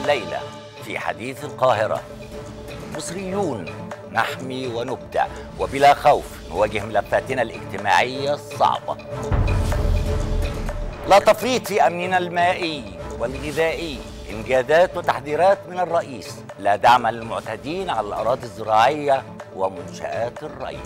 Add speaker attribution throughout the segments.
Speaker 1: الليلة في حديث القاهرة مصريون نحمي ونبدع وبلا خوف نواجه ملفاتنا الاجتماعية الصعبة لا تفريط في أمننا المائي والغذائي إنجازات وتحذيرات من الرئيس لا دعم للمعتدين على الأراضي الزراعية ومنشآت الري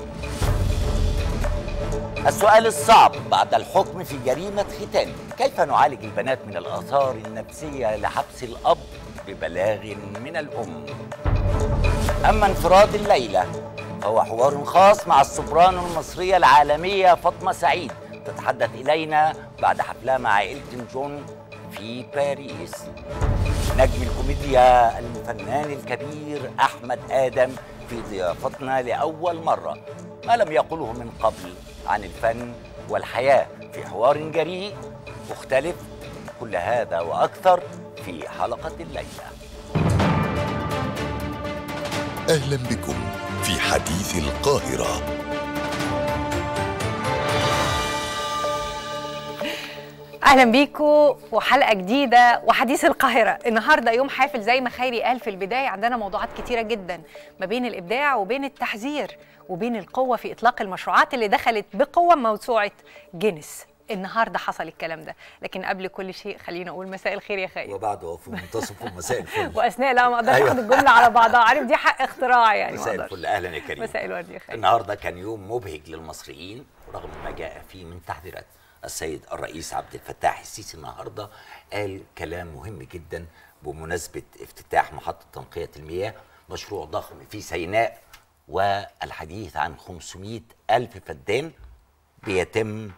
Speaker 1: السؤال الصعب بعد الحكم في جريمة ختان كيف نعالج البنات من الآثار النفسية لحبس الأب ببلاغ من الأم أما انفراد الليلة فهو حوار خاص مع السوبرانو المصرية العالمية فاطمة سعيد تتحدث إلينا بعد حفلها مع إلتون جون في باريس نجم الكوميديا الفنان الكبير أحمد آدم في ضيافتنا لأول مرة ما لم يقله من قبل عن الفن والحياة في حوار جريء مختلف كل هذا وأكثر في حلقة الليلة
Speaker 2: أهلا بكم في حديث القاهرة
Speaker 3: اهلا بيكم وحلقه جديده وحديث القاهره النهارده يوم حافل زي ما خيري قال في البدايه عندنا موضوعات كتيره جدا ما بين الابداع وبين التحذير وبين القوه في اطلاق المشروعات اللي دخلت بقوه موسوعه جينيس النهارده حصل الكلام ده لكن قبل كل شيء خلينا اقول مساء الخير يا خيري
Speaker 1: وبعد وفي منتصف مساء الفل
Speaker 3: واثناء لا ما اقدرش
Speaker 1: أيوة.
Speaker 3: اخد الجمله على بعضها عارف دي حق اختراع يعني ما
Speaker 1: مساء
Speaker 3: أقدرش.
Speaker 1: الفل أهلا يا كريم
Speaker 3: مساء الورد يا خيري
Speaker 1: النهارده كان يوم مبهج للمصريين رغم ما جاء فيه من تحذيرات السيد الرئيس عبد الفتاح السيسي النهارده قال كلام مهم جدا بمناسبه افتتاح محطه تنقيه المياه مشروع ضخم في سيناء والحديث عن 500 ألف فدان بيتم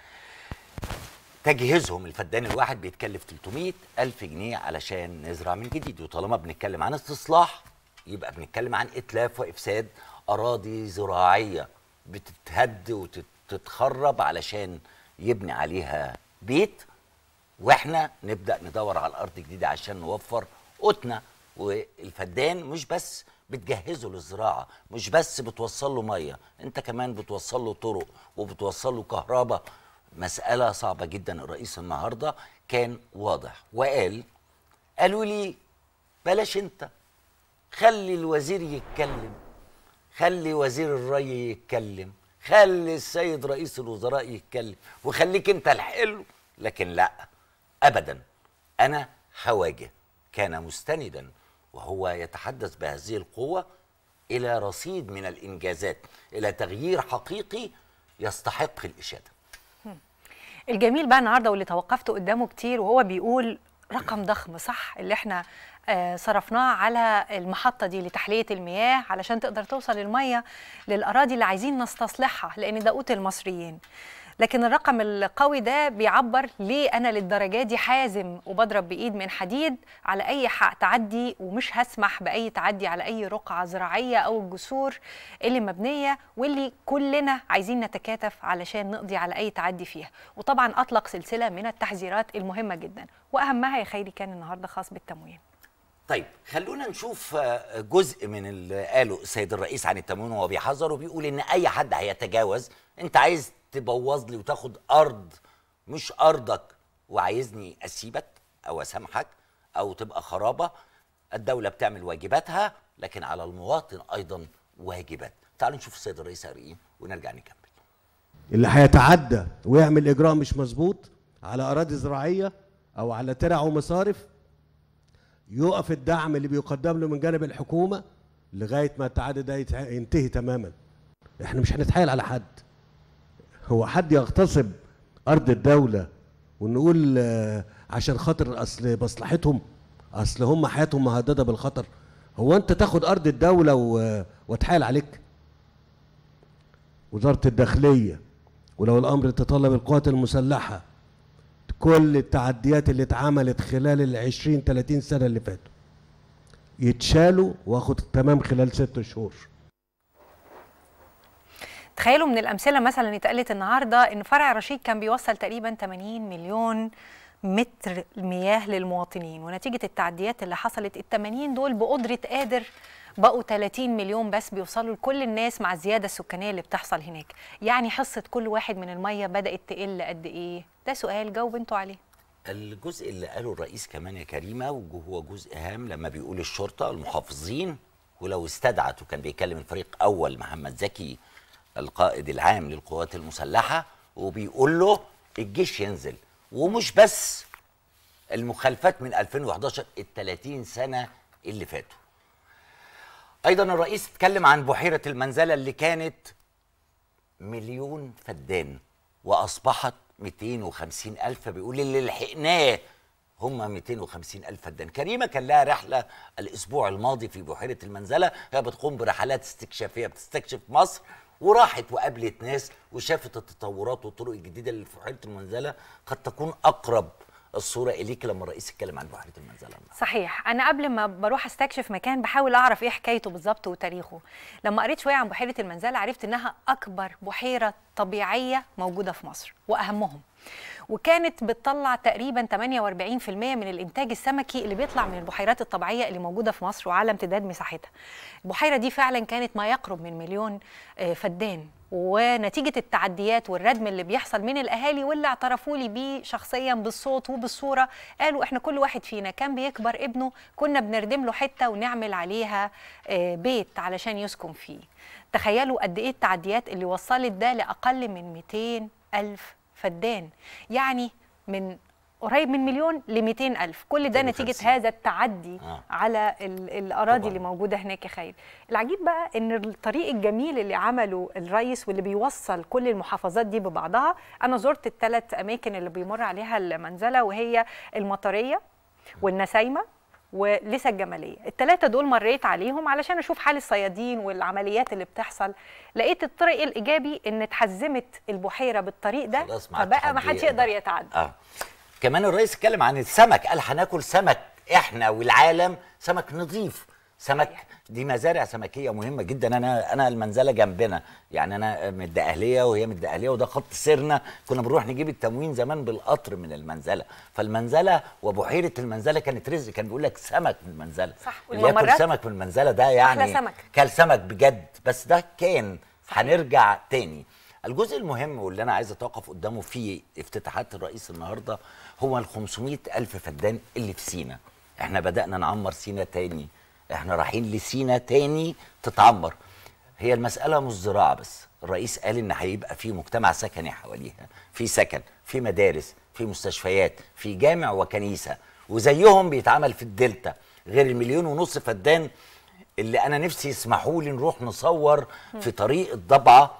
Speaker 1: تجهيزهم الفدان الواحد بيتكلف 300 ألف جنيه علشان نزرع من جديد وطالما بنتكلم عن استصلاح يبقى بنتكلم عن إتلاف وإفساد أراضي زراعية بتتهد وتتخرب علشان يبني عليها بيت واحنا نبدأ ندور على الأرض جديدة عشان نوفر قوتنا والفدان مش بس بتجهزه للزراعة مش بس بتوصل له مية انت كمان بتوصل له طرق وبتوصل له كهرباء مسألة صعبة جدا الرئيس النهاردة كان واضح وقال قالوا لي بلاش انت خلي الوزير يتكلم خلي وزير الري يتكلم خلي السيد رئيس الوزراء يتكلم وخليك انت الحلو لكن لا ابدا انا هواجه كان مستندا وهو يتحدث بهذه القوه الى رصيد من الانجازات الى تغيير حقيقي يستحق الاشاده
Speaker 3: الجميل بقى النهارده واللي توقفت قدامه كتير وهو بيقول رقم ضخم صح اللي احنا آه، صرفناه على المحطه دي لتحليه المياه علشان تقدر توصل الميه للاراضي اللي عايزين نستصلحها لان ده قوت المصريين لكن الرقم القوي ده بيعبر ليه انا للدرجه دي حازم وبضرب بايد من حديد على اي حق تعدي ومش هسمح باي تعدي على اي رقعه زراعيه او الجسور اللي مبنيه واللي كلنا عايزين نتكاتف علشان نقضي على اي تعدي فيها وطبعا اطلق سلسله من التحذيرات المهمه جدا واهمها يا خيري كان النهارده خاص بالتموين
Speaker 1: طيب خلونا نشوف آه، جزء من اللي قاله السيد الرئيس عن التموين وهو بيحذر وبيقول ان اي حد هيتجاوز انت عايز تبوظ لي وتاخد ارض مش ارضك وعايزني اسيبك او اسامحك او تبقى خرابه الدوله بتعمل واجباتها لكن على المواطن ايضا واجبات تعالوا نشوف السيد الرئيس قال ايه ونرجع نكمل
Speaker 4: اللي هيتعدى ويعمل اجراء مش مظبوط على اراضي زراعيه او على ترع ومصارف يقف الدعم اللي بيقدم له من جانب الحكومه لغايه ما التعدي ده يتع- ينتهي تماما احنا مش هنتحايل على حد هو حد يغتصب ارض الدوله ونقول آه، عشان خاطر اصل مصلحتهم اصل هم حياتهم مهدده بالخطر هو انت تاخد ارض الدوله و- واتحايل عليك وزاره الداخليه ولو الامر تطلب القوات المسلحه كل التعديات اللي اتعملت خلال ال 20 30 سنه اللي فاتوا يتشالوا واخد تمام خلال ست شهور
Speaker 3: تخيلوا من الامثله مثلا اتقالت النهارده ان فرع رشيد كان بيوصل تقريبا 80 مليون متر مياه للمواطنين ونتيجه التعديات اللي حصلت ال 80 دول بقدره قادر بقوا 30 مليون بس بيوصلوا لكل الناس مع الزياده السكانيه اللي بتحصل هناك يعني حصه كل واحد من الميه بدات تقل قد ايه ده سؤال جاوب انتوا عليه
Speaker 1: الجزء اللي قاله الرئيس كمان يا كريمه وهو جزء هام لما بيقول الشرطه المحافظين ولو استدعت وكان بيكلم الفريق اول محمد زكي القائد العام للقوات المسلحه وبيقول له الجيش ينزل ومش بس المخالفات من 2011 ال 30 سنه اللي فاتوا. ايضا الرئيس اتكلم عن بحيره المنزله اللي كانت مليون فدان واصبحت 250 الف بيقول اللي لحقناه هم 250 الف فدان كريمه كان لها رحله الاسبوع الماضي في بحيره المنزله هي بتقوم برحلات استكشافيه بتستكشف مصر وراحت وقابلت ناس وشافت التطورات والطرق الجديده اللي في بحيره المنزله قد تكون اقرب الصوره اليك لما الرئيس اتكلم عن بحيره المنزله النهارده.
Speaker 3: صحيح انا قبل ما بروح استكشف مكان بحاول اعرف ايه حكايته بالظبط وتاريخه لما قريت شويه عن بحيره المنزله عرفت انها اكبر بحيره طبيعيه موجوده في مصر واهمهم وكانت بتطلع تقريبا 48% من الانتاج السمكي اللي بيطلع من البحيرات الطبيعيه اللي موجوده في مصر وعلى امتداد مساحتها. البحيره دي فعلا كانت ما يقرب من مليون آه، فدان ونتيجه التعديات والردم اللي بيحصل من الاهالي واللي اعترفوا لي بيه شخصيا بالصوت وبالصوره قالوا احنا كل واحد فينا كان بيكبر ابنه كنا بنردم له حته ونعمل عليها آه، بيت علشان يسكن فيه. تخيلوا قد ايه التعديات اللي وصلت ده لاقل من 200 الف فدان يعني من قريب من مليون ل 200 ألف كل ده نتيجة
Speaker 1: 250.
Speaker 3: هذا التعدي
Speaker 1: آه.
Speaker 3: على ال- الأراضي
Speaker 1: طبعاً.
Speaker 3: اللي موجودة هناك يا خير العجيب بقى إن الطريق الجميل اللي عمله الرئيس واللي بيوصل كل المحافظات دي ببعضها أنا زرت الثلاث أماكن اللي بيمر عليها المنزلة وهي المطرية والنسايمة ولسه الجماليه الثلاثه دول مريت عليهم علشان اشوف حال الصيادين والعمليات اللي بتحصل لقيت الطريق الايجابي ان اتحزمت البحيره بالطريق ده
Speaker 1: خلاص ما عادش
Speaker 3: فبقى ما
Speaker 1: حد
Speaker 3: حدش
Speaker 1: يقدر.
Speaker 3: يقدر يتعدى
Speaker 1: اه كمان الرئيس اتكلم عن السمك قال هناكل سمك احنا والعالم سمك نظيف سمك
Speaker 3: صحيح.
Speaker 1: دي مزارع سمكيه مهمه جدا انا انا المنزله جنبنا يعني انا من الدقهليه وهي من الدقهليه وده خط سيرنا كنا بنروح نجيب التموين زمان بالقطر من المنزله فالمنزله وبحيره المنزله كانت رزق كان بيقول لك سمك من المنزله
Speaker 3: صح،
Speaker 1: اللي ياكل
Speaker 3: والممرات
Speaker 1: سمك من المنزله ده يعني
Speaker 3: سمك.
Speaker 1: كل سمك بجد بس ده كان
Speaker 3: صحيح.
Speaker 1: هنرجع تاني الجزء المهم واللي انا عايز اتوقف قدامه في افتتاحات الرئيس النهارده هو ال 500 الف فدان اللي في سينا احنا بدانا نعمر سينا تاني احنا رايحين لسينا تاني تتعمر هي المساله مش زراعه بس الرئيس قال ان هيبقى في مجتمع سكني حواليها في سكن في مدارس في مستشفيات في جامع وكنيسه وزيهم بيتعمل في الدلتا غير المليون ونص فدان اللي انا نفسي يسمحوا لي نروح نصور في طريق الضبعه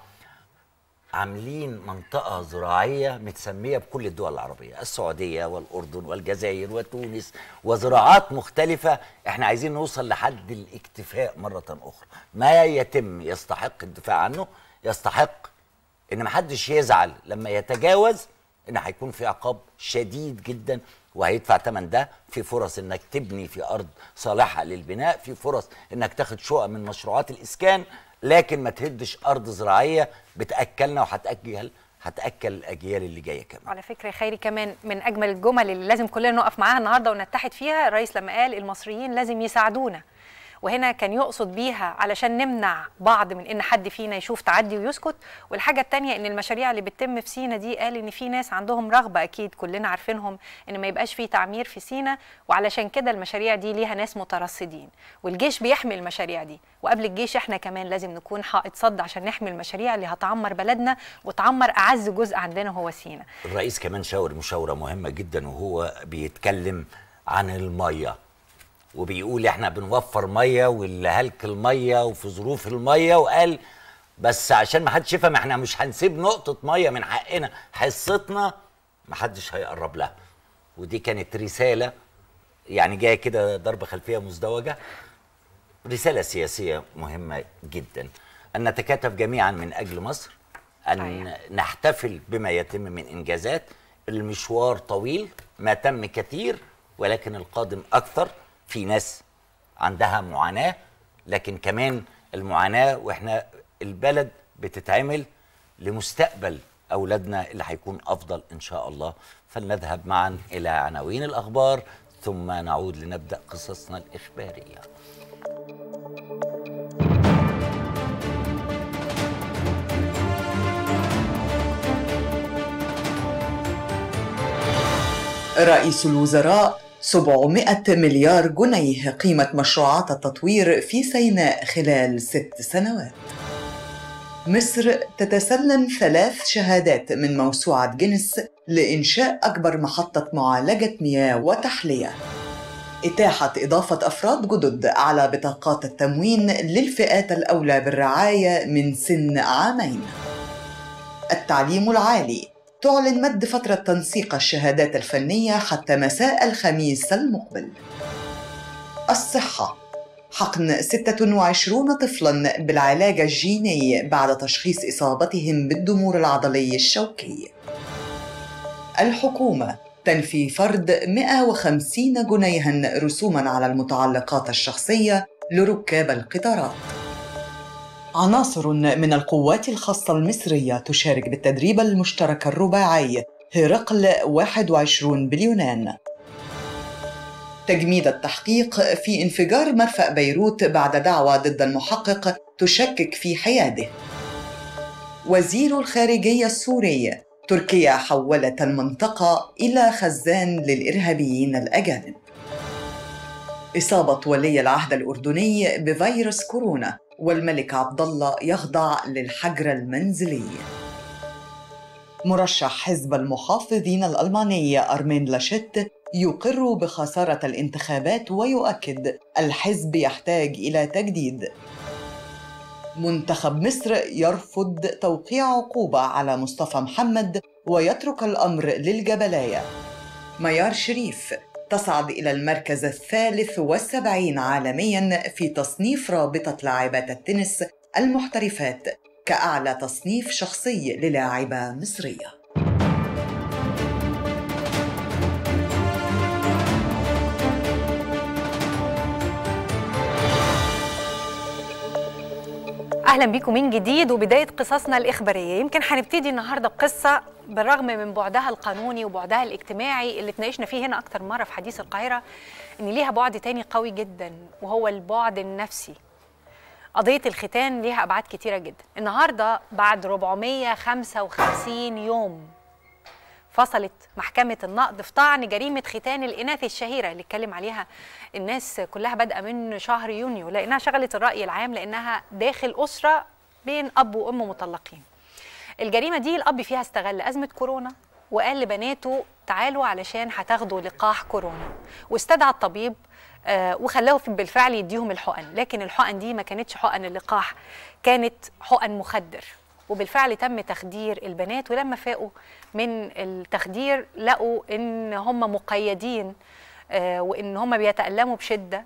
Speaker 1: عاملين منطقة زراعية متسمية بكل الدول العربية السعودية والأردن والجزائر وتونس وزراعات مختلفة احنا عايزين نوصل لحد الاكتفاء مرة أخرى ما يتم يستحق الدفاع عنه يستحق ان محدش يزعل لما يتجاوز ان هيكون في عقاب شديد جدا وهيدفع ثمن ده في فرص انك تبني في ارض صالحه للبناء في فرص انك تاخد شقق من مشروعات الاسكان لكن ما تهدش ارض زراعيه بتاكلنا وهتاكل هتاكل الاجيال اللي جايه كمان
Speaker 3: على فكره يا خيري كمان من اجمل الجمل اللي لازم كلنا نقف معاها النهارده ونتحد فيها الرئيس لما قال المصريين لازم يساعدونا وهنا كان يقصد بيها علشان نمنع بعض من ان حد فينا يشوف تعدي ويسكت والحاجه الثانيه ان المشاريع اللي بتتم في سينا دي قال ان في ناس عندهم رغبه اكيد كلنا عارفينهم ان ما يبقاش في تعمير في سينا وعلشان كده المشاريع دي ليها ناس مترصدين والجيش بيحمي المشاريع دي وقبل الجيش احنا كمان لازم نكون حائط صد عشان نحمي المشاريع اللي هتعمر بلدنا وتعمر اعز جزء عندنا هو سينا
Speaker 1: الرئيس كمان شاور مشاوره مهمه جدا وهو بيتكلم عن الميه وبيقول احنا بنوفر ميه واللي هلك الميه وفي ظروف الميه وقال بس عشان ما حدش يفهم احنا مش هنسيب نقطه ميه من حقنا حصتنا ما حدش هيقرب لها ودي كانت رساله يعني جايه كده ضرب خلفيه مزدوجه رساله سياسيه مهمه جدا ان نتكاتف جميعا من اجل مصر ان
Speaker 3: صحيح.
Speaker 1: نحتفل بما يتم من انجازات المشوار طويل ما تم كثير ولكن القادم اكثر في ناس عندها معاناه لكن كمان المعاناه واحنا البلد بتتعمل لمستقبل اولادنا اللي هيكون افضل ان شاء الله فلنذهب معا الى عناوين الاخبار ثم نعود لنبدا قصصنا الاخباريه
Speaker 5: رئيس الوزراء 700 مليار جنيه قيمة مشروعات التطوير في سيناء خلال ست سنوات مصر تتسلم ثلاث شهادات من موسوعة جينيس لإنشاء أكبر محطة معالجة مياه وتحلية إتاحة إضافة أفراد جدد على بطاقات التموين للفئات الأولى بالرعاية من سن عامين التعليم العالي تعلن مد فترة تنسيق الشهادات الفنية حتى مساء الخميس المقبل الصحة حقن 26 طفلا بالعلاج الجيني بعد تشخيص إصابتهم بالضمور العضلي الشوكي الحكومة تنفي فرض 150 جنيها رسوما على المتعلقات الشخصية لركاب القطارات عناصر من القوات الخاصة المصرية تشارك بالتدريب المشترك الرباعي هرقل 21 باليونان تجميد التحقيق في انفجار مرفأ بيروت بعد دعوى ضد المحقق تشكك في حياده وزير الخارجية السوري تركيا حولت المنطقة إلى خزان للإرهابيين الأجانب إصابة ولي العهد الأردني بفيروس كورونا والملك عبد الله يخضع للحجر المنزلي مرشح حزب المحافظين الألماني أرمين لاشيت يقر بخسارة الانتخابات ويؤكد الحزب يحتاج إلى تجديد منتخب مصر يرفض توقيع عقوبة على مصطفى محمد ويترك الأمر للجبلاية ميار شريف تصعد إلى المركز الثالث والسبعين عالمياً في تصنيف رابطة لاعبات التنس المحترفات كأعلى تصنيف شخصي للاعبة مصرية
Speaker 3: اهلا بيكم من جديد وبدايه قصصنا الاخباريه يمكن هنبتدي النهارده بقصه بالرغم من بعدها القانوني وبعدها الاجتماعي اللي اتناقشنا فيه هنا اكتر مره في حديث القاهره ان ليها بعد تاني قوي جدا وهو البعد النفسي قضيه الختان ليها ابعاد كتيره جدا النهارده بعد 455 يوم فصلت محكمة النقض في طعن جريمة ختان الإناث الشهيرة اللي اتكلم عليها الناس كلها بادئة من شهر يونيو لأنها شغلت الرأي العام لأنها داخل أسرة بين أب وأم مطلقين الجريمة دي الأب فيها استغل أزمة كورونا وقال لبناته تعالوا علشان هتاخدوا لقاح كورونا واستدعى الطبيب آه وخلاه بالفعل يديهم الحقن لكن الحقن دي ما كانتش حقن اللقاح كانت حقن مخدر وبالفعل تم تخدير البنات ولما فاقوا من التخدير لقوا ان هم مقيدين آه وان هم بيتألموا بشدة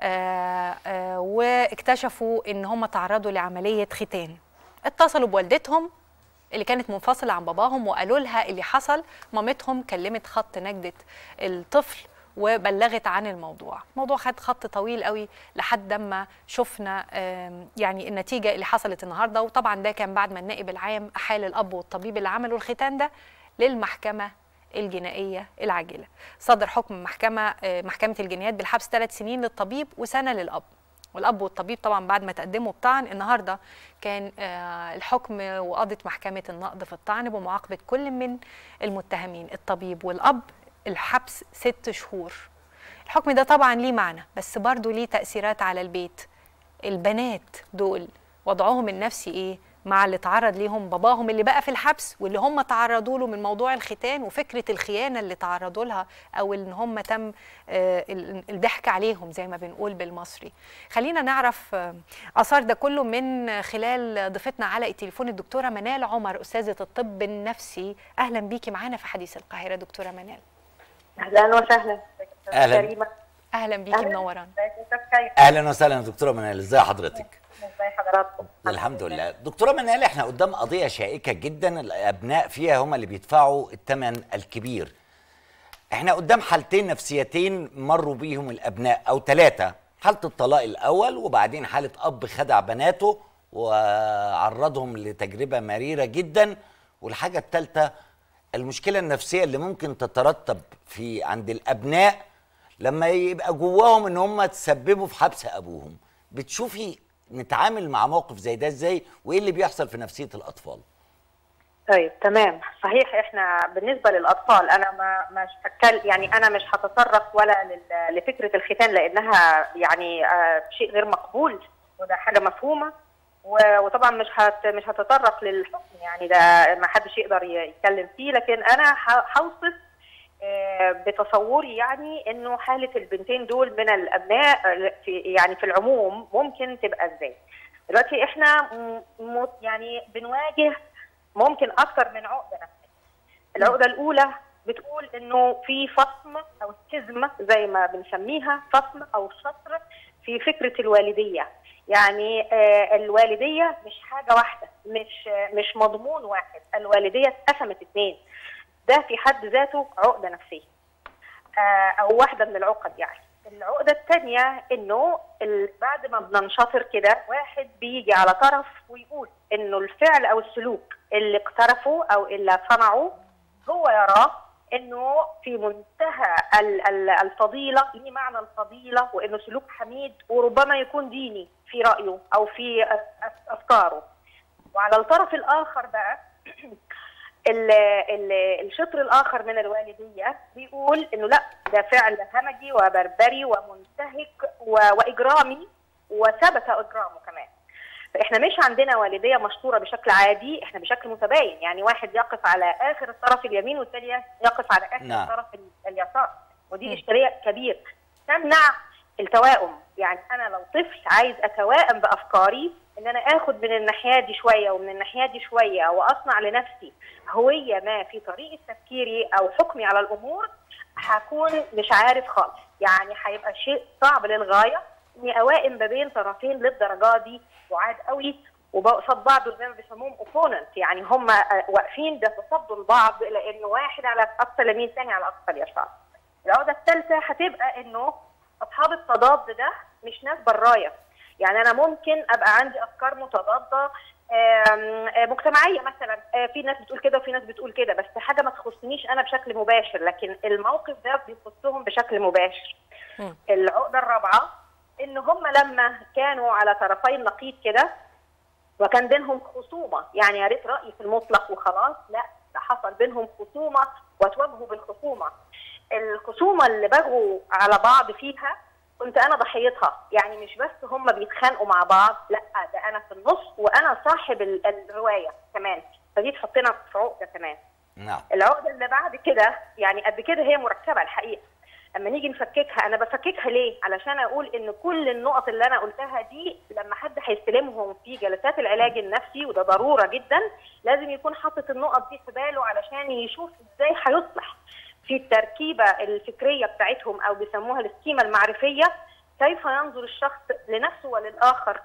Speaker 3: آه آه واكتشفوا ان هم تعرضوا لعملية ختان اتصلوا بوالدتهم اللي كانت منفصلة عن باباهم وقالوا لها اللي حصل مامتهم كلمت خط نجدة الطفل وبلغت عن الموضوع الموضوع خد خط طويل قوي لحد ما شفنا يعني النتيجة اللي حصلت النهاردة وطبعا ده كان بعد ما النائب العام أحال الأب والطبيب اللي عملوا الختان ده للمحكمة الجنائية العاجلة صدر حكم محكمة محكمة الجنايات بالحبس ثلاث سنين للطبيب وسنة للأب والاب والطبيب طبعا بعد ما تقدموا بطعن النهارده كان الحكم وقضت محكمه النقض في الطعن بمعاقبه كل من المتهمين الطبيب والاب الحبس ست شهور الحكم ده طبعا ليه معنى بس برضه ليه تأثيرات على البيت البنات دول وضعهم النفسي ايه مع اللي تعرض ليهم باباهم اللي بقى في الحبس واللي هم تعرضوا له من موضوع الختان وفكره الخيانه اللي تعرضوا لها او ان هم تم الضحك عليهم زي ما بنقول بالمصري خلينا نعرف اثار ده كله من خلال ضيفتنا على التليفون الدكتوره منال عمر استاذه الطب النفسي اهلا بيكي معانا في حديث القاهره دكتوره منال
Speaker 6: اهلا وسهلا
Speaker 1: أهلاً.
Speaker 6: كريمة.
Speaker 3: اهلا بيكي منورانا
Speaker 6: ازيك يا أستاذ كريم؟
Speaker 1: اهلا وسهلا دكتوره منال ازي حضرتك
Speaker 6: ازي حضراتكم
Speaker 1: الحمد لله دكتوره منال احنا قدام قضيه شائكه جدا الابناء فيها هم اللي بيدفعوا الثمن الكبير احنا قدام حالتين نفسيتين مروا بيهم الابناء او ثلاثه حاله الطلاق الاول وبعدين حاله اب خدع بناته وعرضهم لتجربه مريره جدا والحاجه الثالثه المشكله النفسيه اللي ممكن تترتب في عند الابناء لما يبقى جواهم ان هم تسببوا في حبس ابوهم بتشوفي نتعامل مع موقف زي ده ازاي وايه اللي بيحصل في نفسيه الاطفال
Speaker 6: طيب تمام صحيح احنا بالنسبه للاطفال انا ما مش هتكلم يعني انا مش هتطرق ولا لل- لفكره الختان لانها يعني آه، شيء غير مقبول وده حاجه مفهومه و- وطبعا مش هت مش هتطرق للحكم يعني ده ما حدش يقدر ي- يتكلم فيه لكن انا ه- هوصف آه، بتصوري يعني انه حاله البنتين دول من الابناء آه، في يعني في العموم ممكن تبقى ازاي دلوقتي احنا م- م- يعني بنواجه ممكن اكتر من عقده نفسيه العقده الاولى بتقول انه في فصم او سكزم زي ما بنسميها فصم او شطر في فكره الوالديه يعني آه الوالديه مش حاجه واحده مش آه مش مضمون واحد الوالديه اتقسمت اثنين ده في حد ذاته عقده نفسيه آه، او واحده من العقد يعني العقده الثانيه انه ال- بعد ما بننشطر كده واحد بيجي على طرف ويقول انه الفعل او السلوك اللي اقترفه او اللي صنعه هو يراه انه في منتهى ال- ال- الفضيله ليه معنى الفضيله وانه سلوك حميد وربما يكون ديني في رايه او في أف- أف- افكاره وعلى الطرف الاخر بقى ال- ال- الشطر الاخر من الوالديه بيقول انه لا ده فعل همجي وبربري ومنتهك و- واجرامي وثبت اجرامه كمان فاحنا مش عندنا والديه مشطوره بشكل عادي احنا بشكل متباين يعني واحد يقف على اخر الطرف اليمين والثاني يقف على اخر
Speaker 1: نعم.
Speaker 6: الطرف ال- اليسار ودي اشكاليه كبيره تمنع التوائم يعني انا لو طفل عايز اتوائم بافكاري ان انا اخد من الناحيه دي شويه ومن الناحيه دي شويه واصنع لنفسي هويه ما في طريقه تفكيري او حكمي على الامور هكون مش عارف خالص يعني هيبقى شيء صعب للغايه اني اوائم ما بين طرفين للدرجه دي بعاد قوي وقصاد بعض زي ما بيسموهم اوبوننت يعني هم واقفين بيتصدوا لبعض لان واحد على اقصى اليمين ثاني على اقصى اليسار. العقده الثالثه هتبقى انه اصحاب التضاد ده مش ناس برايه يعني انا ممكن ابقى عندي افكار متضاده آم، آه، مجتمعيه مثلا آه، في ناس بتقول كده وفي ناس بتقول كده بس حاجه ما تخصنيش انا بشكل مباشر لكن الموقف ده بيخصهم بشكل مباشر
Speaker 3: مم.
Speaker 6: العقده الرابعه ان هم لما كانوا على طرفي النقيض كده وكان بينهم خصومه يعني يا ريت رايي في المطلق وخلاص لا ده حصل بينهم خصومه وتواجهوا بالخصومه الخصومه اللي بغوا على بعض فيها كنت انا ضحيتها يعني مش بس هم بيتخانقوا مع بعض لا ده انا في النص وانا صاحب ال- الروايه كمان فدي تحطنا في عقده كمان
Speaker 1: نعم
Speaker 6: العقده اللي بعد كده يعني قد كده هي مركبه الحقيقه اما نيجي نفككها انا بفككها ليه علشان اقول ان كل النقط اللي انا قلتها دي لما حد هيستلمهم في جلسات العلاج النفسي وده ضروره جدا لازم يكون حاطط النقط دي في باله علشان يشوف ازاي هيصلح في التركيبه الفكريه بتاعتهم او بيسموها السكيمه المعرفيه كيف ينظر الشخص لنفسه وللاخر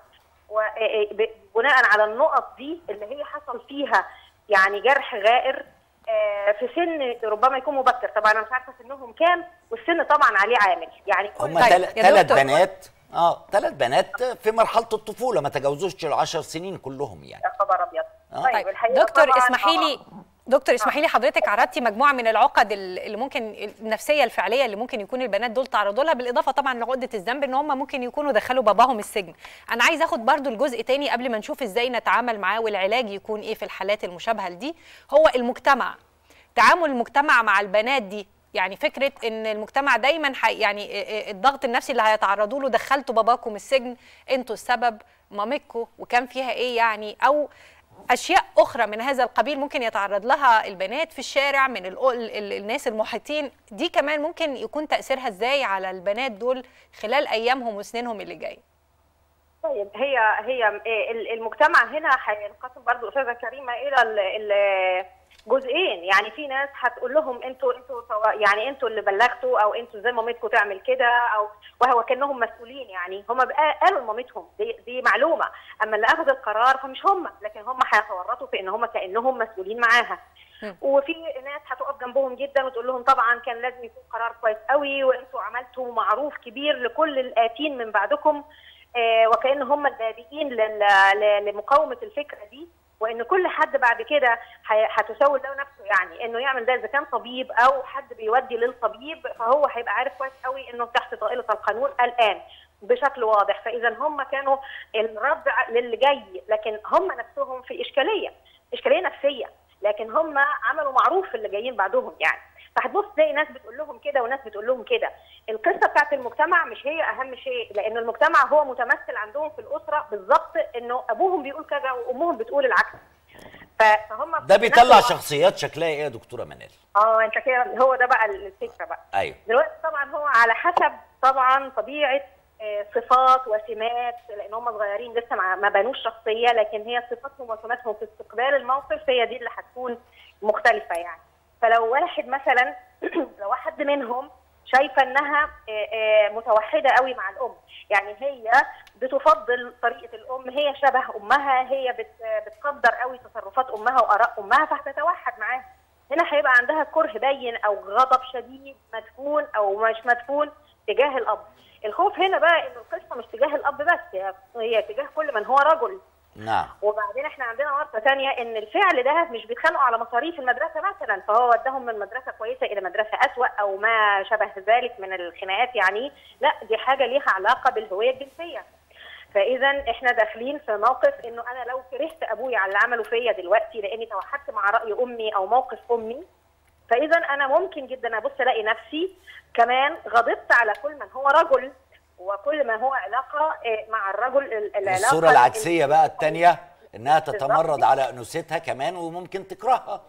Speaker 6: وبناء على النقط دي اللي هي حصل فيها يعني جرح غائر آه، في سن ربما يكون مبكر طبعا انا مش عارفه سنهم كام والسن طبعا عليه عامل يعني كل
Speaker 1: هم
Speaker 3: طيب،
Speaker 1: ثلاث
Speaker 3: يا
Speaker 1: ثلاث
Speaker 3: دكتور.
Speaker 1: بنات اه ثلاث بنات في مرحله الطفوله ما تجاوزوش العشر سنين كلهم يعني
Speaker 6: يا خبر ابيض
Speaker 1: آه.
Speaker 3: طيب
Speaker 6: الحقيقة
Speaker 3: دكتور
Speaker 6: طبعاً
Speaker 3: اسمحي
Speaker 6: آه،
Speaker 3: لي دكتور اسمحي لي حضرتك عرضتي مجموعه من العقد ال- اللي ممكن النفسيه الفعليه اللي ممكن يكون البنات دول تعرضوا لها بالاضافه طبعا لعقده الذنب ان هم ممكن يكونوا دخلوا باباهم السجن انا عايز اخد برضو الجزء تاني قبل ما نشوف ازاي نتعامل معاه والعلاج يكون ايه في الحالات المشابهه لدي هو المجتمع تعامل المجتمع مع البنات دي يعني فكره ان المجتمع دايما حي يعني ا- ا- الضغط النفسي اللي هيتعرضوا له دخلتوا باباكم السجن انتوا السبب مامتكم وكان فيها ايه يعني او اشياء اخرى من هذا القبيل ممكن يتعرض لها البنات في الشارع من ال ال ال الناس المحيطين دي كمان ممكن يكون تاثيرها ازاي على البنات دول خلال ايامهم وسنينهم اللي جايه
Speaker 6: طيب هي هي ال- المجتمع هنا هينقسم برضو استاذه كريمه الى ال- ال- جزئين يعني في ناس هتقول لهم انتوا انتوا سواء- يعني انتوا اللي بلغتوا او انتوا زي مامتكم تعمل كده او وهو كانهم مسؤولين يعني هم بقى قالوا لمامتهم دي, دي معلومه اما اللي اخذ القرار فمش هم لكن هم هيتورطوا في ان هم كانهم مسؤولين معاها
Speaker 3: مم.
Speaker 6: وفي ناس هتقف جنبهم جدا وتقول لهم طبعا كان لازم يكون قرار كويس قوي وانتوا عملتوا معروف كبير لكل الاتين من بعدكم آه، وكأن هم البادئين لل- ل- لمقاومة الفكرة دي وان كل حد بعد كده هي- هتسول له نفسه يعني انه يعمل ده اذا كان طبيب او حد بيودي للطبيب فهو هيبقى عارف كويس قوي انه تحت طائله القانون الان بشكل واضح فاذا هم كانوا الرد للي جاي لكن هم نفسهم في اشكاليه اشكاليه نفسيه لكن هم عملوا معروف في اللي جايين بعدهم يعني فهتبص تلاقي ناس بتقول لهم كده وناس بتقول لهم كده القصه بتاعت المجتمع مش هي اهم شيء لان المجتمع هو متمثل عندهم في الاسره بالظبط انه ابوهم بيقول كذا وامهم بتقول العكس ف- فهم
Speaker 1: ده
Speaker 6: في نفس
Speaker 1: بيطلع
Speaker 6: الوقت-
Speaker 1: شخصيات شكلها ايه يا دكتوره منال
Speaker 6: اه انت كده هو ده بقى الفكره بقى
Speaker 1: ايوه
Speaker 6: دلوقتي طبعا هو على حسب طبعا طبيعه آه، صفات وسمات لان هم صغيرين لسه ما ما بنوش شخصيه لكن هي صفاتهم وسماتهم في استقبال الموقف هي دي اللي هتكون مختلفه يعني فلو واحد مثلا لو حد منهم شايفه انها آه، آه، متوحده قوي مع الام يعني هي بتفضل طريقه الام هي شبه امها هي بت- بتقدر قوي تصرفات امها واراء امها فهتتوحد معاها هنا هيبقى عندها كره باين او غضب شديد مدفون او مش مدفون تجاه الاب الخوف هنا بقى ان القصه مش تجاه الاب بس هي- هي تجاه كل من هو رجل
Speaker 1: نعم
Speaker 6: وبعدين احنا عندنا ورطه ثانيه ان الفعل ده مش بيتخانقوا على مصاريف المدرسه مثلا فهو وداهم من مدرسه كويسه الى مدرسه اسوأ او ما شبه ذلك من الخناقات يعني لا دي حاجه ليها علاقه بالهويه الجنسيه فاذا احنا داخلين في موقف انه انا لو كرهت ابويا على اللي عمله فيا دلوقتي لاني توحدت مع راي امي او موقف امي فاذا انا ممكن جدا ابص الاقي نفسي كمان غضبت على كل من هو رجل وكل ما هو علاقه آه، مع الرجل ال- العلاقه
Speaker 1: الصوره العكسيه بقى الثانيه انها
Speaker 6: بالظبط.
Speaker 1: تتمرد على انوثتها كمان وممكن تكرهها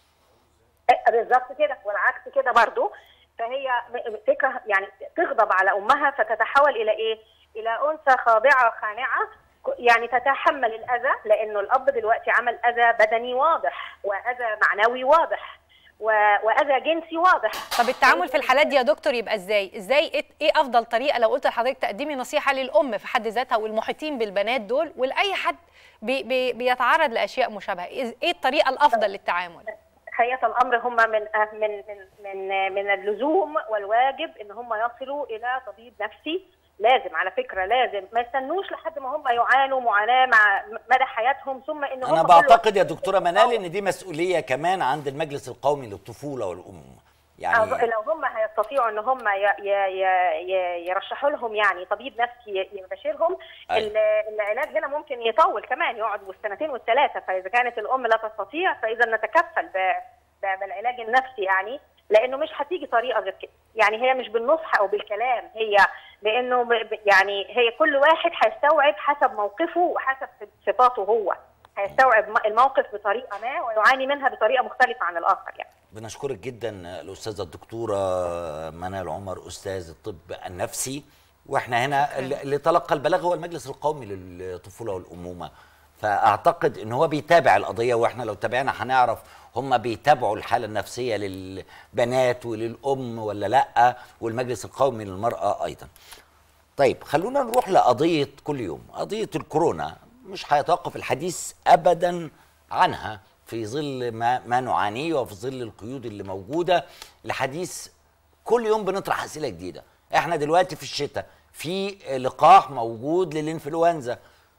Speaker 6: آه، بالظبط كده والعكس كده برضو فهي م- فكره يعني تغضب على امها فتتحول الى ايه؟ الى انثى خاضعه خانعه ك- يعني تتحمل الاذى لانه الاب دلوقتي عمل اذى بدني واضح واذى معنوي واضح و- واذى جنسي واضح
Speaker 3: طب التعامل في الحالات دي يا دكتور يبقى ازاي ازاي ايه إيه افضل طريقه لو قلت لحضرتك تقدمي نصيحه للام في حد ذاتها والمحيطين بالبنات دول ولاي حد بي بي بيتعرض لاشياء مشابهه إيه إيه الطريقه الافضل للتعامل
Speaker 6: حقيقه الامر هم من أه- من من من من اللزوم والواجب ان هم يصلوا الى طبيب نفسي لازم على فكره لازم ما يستنوش لحد ما هم يعانوا معاناه مع مدى حياتهم ثم ان هم
Speaker 1: انا
Speaker 6: كل
Speaker 1: بعتقد يا
Speaker 6: واحد-
Speaker 1: دكتوره منال ان دي مسؤوليه كمان عند المجلس القومي للطفوله والام
Speaker 6: أظ-
Speaker 1: يعني
Speaker 6: لو هم هيستطيعوا ان هم ي- ي- ي- ي- يرشحوا لهم يعني طبيب نفسي ي- يباشرهم
Speaker 1: أيوة.
Speaker 6: ال- العلاج هنا ممكن يطول كمان يقعد بالسنتين والثلاثه فاذا كانت الام لا تستطيع فاذا نتكفل ب- ب- بالعلاج النفسي يعني لانه مش هتيجي طريقه غير كده يعني هي مش بالنصح او بالكلام هي لانه ب- ب- يعني هي كل واحد هيستوعب حسب موقفه وحسب صفاته هو هيستوعب م- الموقف بطريقه ما ويعاني منها بطريقه مختلفه عن الاخر يعني
Speaker 1: بنشكرك جدا الاستاذه الدكتوره منال عمر استاذ الطب النفسي واحنا هنا اللي اللي تلقى البلاغ هو المجلس القومي للطفوله والامومه فاعتقد ان هو بيتابع القضيه واحنا لو تابعنا هنعرف هم بيتابعوا الحاله النفسيه للبنات وللام ولا لا والمجلس القومي للمراه ايضا طيب خلونا نروح لقضية كل يوم قضية الكورونا مش هيتوقف الحديث أبدا عنها في ظل ما, ما نعانيه وفي ظل القيود اللي موجودة الحديث كل يوم بنطرح أسئلة جديدة احنا دلوقتي في الشتاء في لقاح موجود للإنفلونزا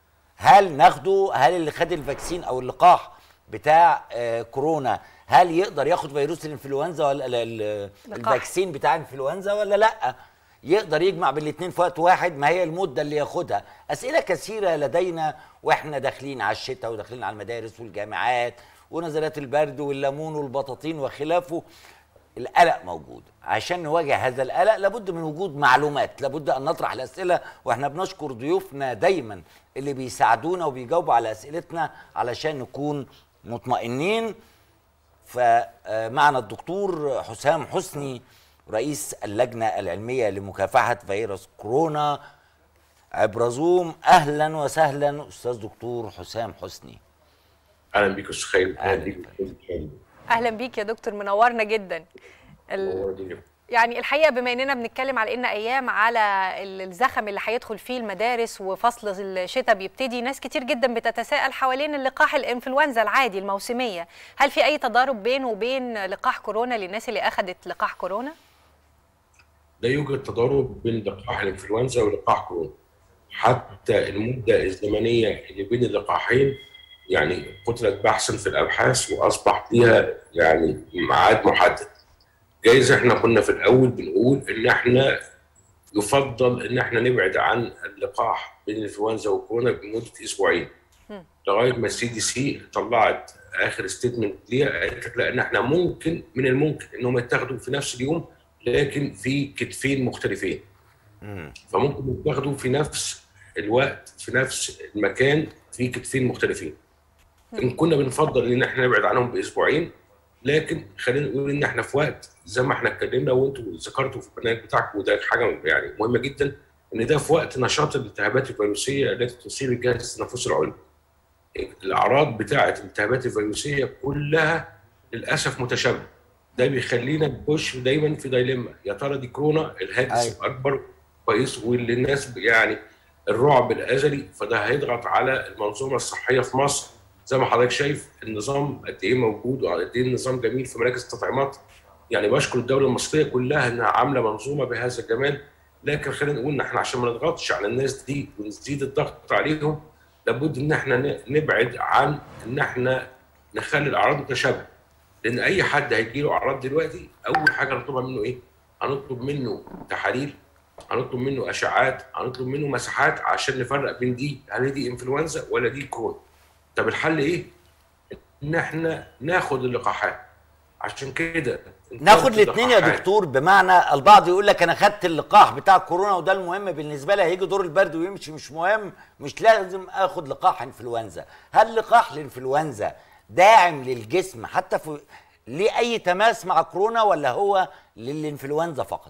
Speaker 1: هل ناخده هل اللي خد الفاكسين او اللقاح بتاع آه كورونا هل يقدر ياخد فيروس الانفلونزا ولا ال- ال-
Speaker 3: لقاح.
Speaker 1: الفاكسين بتاع الانفلونزا ولا لا يقدر يجمع بالاثنين في وقت واحد ما هي المده اللي ياخدها اسئله كثيره لدينا واحنا داخلين على الشتاء وداخلين على المدارس والجامعات ونزلات البرد والليمون والبطاطين وخلافه القلق موجود عشان نواجه هذا القلق لابد من وجود معلومات لابد ان نطرح الاسئله واحنا بنشكر ضيوفنا دايما اللي بيساعدونا وبيجاوبوا على اسئلتنا علشان نكون مطمئنين فمعنا الدكتور حسام حسني رئيس اللجنه العلميه لمكافحه فيروس كورونا عبر زوم اهلا وسهلا استاذ دكتور حسام حسني
Speaker 7: اهلا بيك استاذ خالد
Speaker 1: أهلا
Speaker 7: اهلا بيك
Speaker 3: اهلا بيك يا دكتور منورنا جدا ال...
Speaker 7: منورين.
Speaker 3: يعني الحقيقه بما اننا بنتكلم على ان ايام على ال- الزخم اللي هيدخل فيه المدارس وفصل الشتاء بيبتدي ناس كتير جدا بتتساءل حوالين اللقاح الانفلونزا العادي الموسميه هل في اي تضارب بينه وبين لقاح كورونا للناس اللي اخذت لقاح كورونا
Speaker 7: لا يوجد تضارب بين لقاح الانفلونزا ولقاح كورونا حتى المده الزمنيه اللي بين اللقاحين يعني قتلت بحثا في الابحاث واصبح ليها يعني ميعاد محدد جايز احنا كنا في الاول بنقول ان احنا يفضل ان احنا نبعد عن اللقاح بين الانفلونزا والكورونا بمده اسبوعين لغايه ما السي دي سي طلعت اخر ستيتمنت ليها قالت لك لان احنا ممكن من الممكن انهم يتاخدوا في نفس اليوم لكن في كتفين مختلفين فممكن يتاخدوا في نفس الوقت في نفس المكان في كتفين مختلفين ان كنا بنفضل ان احنا نبعد عنهم باسبوعين لكن خلينا نقول ان احنا في وقت زي ما احنا اتكلمنا وانتم ذكرتوا في البرنامج بتاعكم وده حاجه يعني مهمه جدا ان ده في وقت نشاط الالتهابات الفيروسيه التي تصيب الجهاز التنفسي العلوي. الاعراض بتاعه الالتهابات الفيروسيه كلها للاسف متشابهه. ده بيخلينا نخش دايما في دايلما يا ترى دي كورونا الهاجس
Speaker 1: أيوة.
Speaker 7: الاكبر كويس واللي الناس يعني الرعب الازلي فده هيضغط على المنظومه الصحيه في مصر زي ما حضرتك شايف النظام قد ايه موجود وقد ايه النظام جميل في مراكز التطعيمات يعني بشكر الدوله المصريه كلها انها عامله منظومه بهذا الجمال لكن خلينا نقول ان احنا عشان ما نضغطش على الناس دي ونزيد الضغط عليهم لابد ان احنا ن- نبعد عن ان احنا نخلي الاعراض متشابهه لان اي حد هيجي له اعراض دلوقتي اول حاجه هنطلبها منه ايه؟ هنطلب منه تحاليل هنطلب منه اشعاعات هنطلب منه مساحات عشان نفرق بين دي هل دي انفلونزا ولا دي كورونا طب الحل ايه؟ ان احنا ناخد اللقاحات عشان كده
Speaker 1: ناخد الاثنين يا
Speaker 7: اللقاحات.
Speaker 1: دكتور بمعنى البعض يقول لك انا خدت اللقاح بتاع كورونا وده المهم بالنسبه لي هيجي دور البرد ويمشي مش مهم مش لازم اخد لقاح انفلونزا هل لقاح الانفلونزا داعم للجسم حتى في ليه اي تماس مع كورونا ولا هو للانفلونزا فقط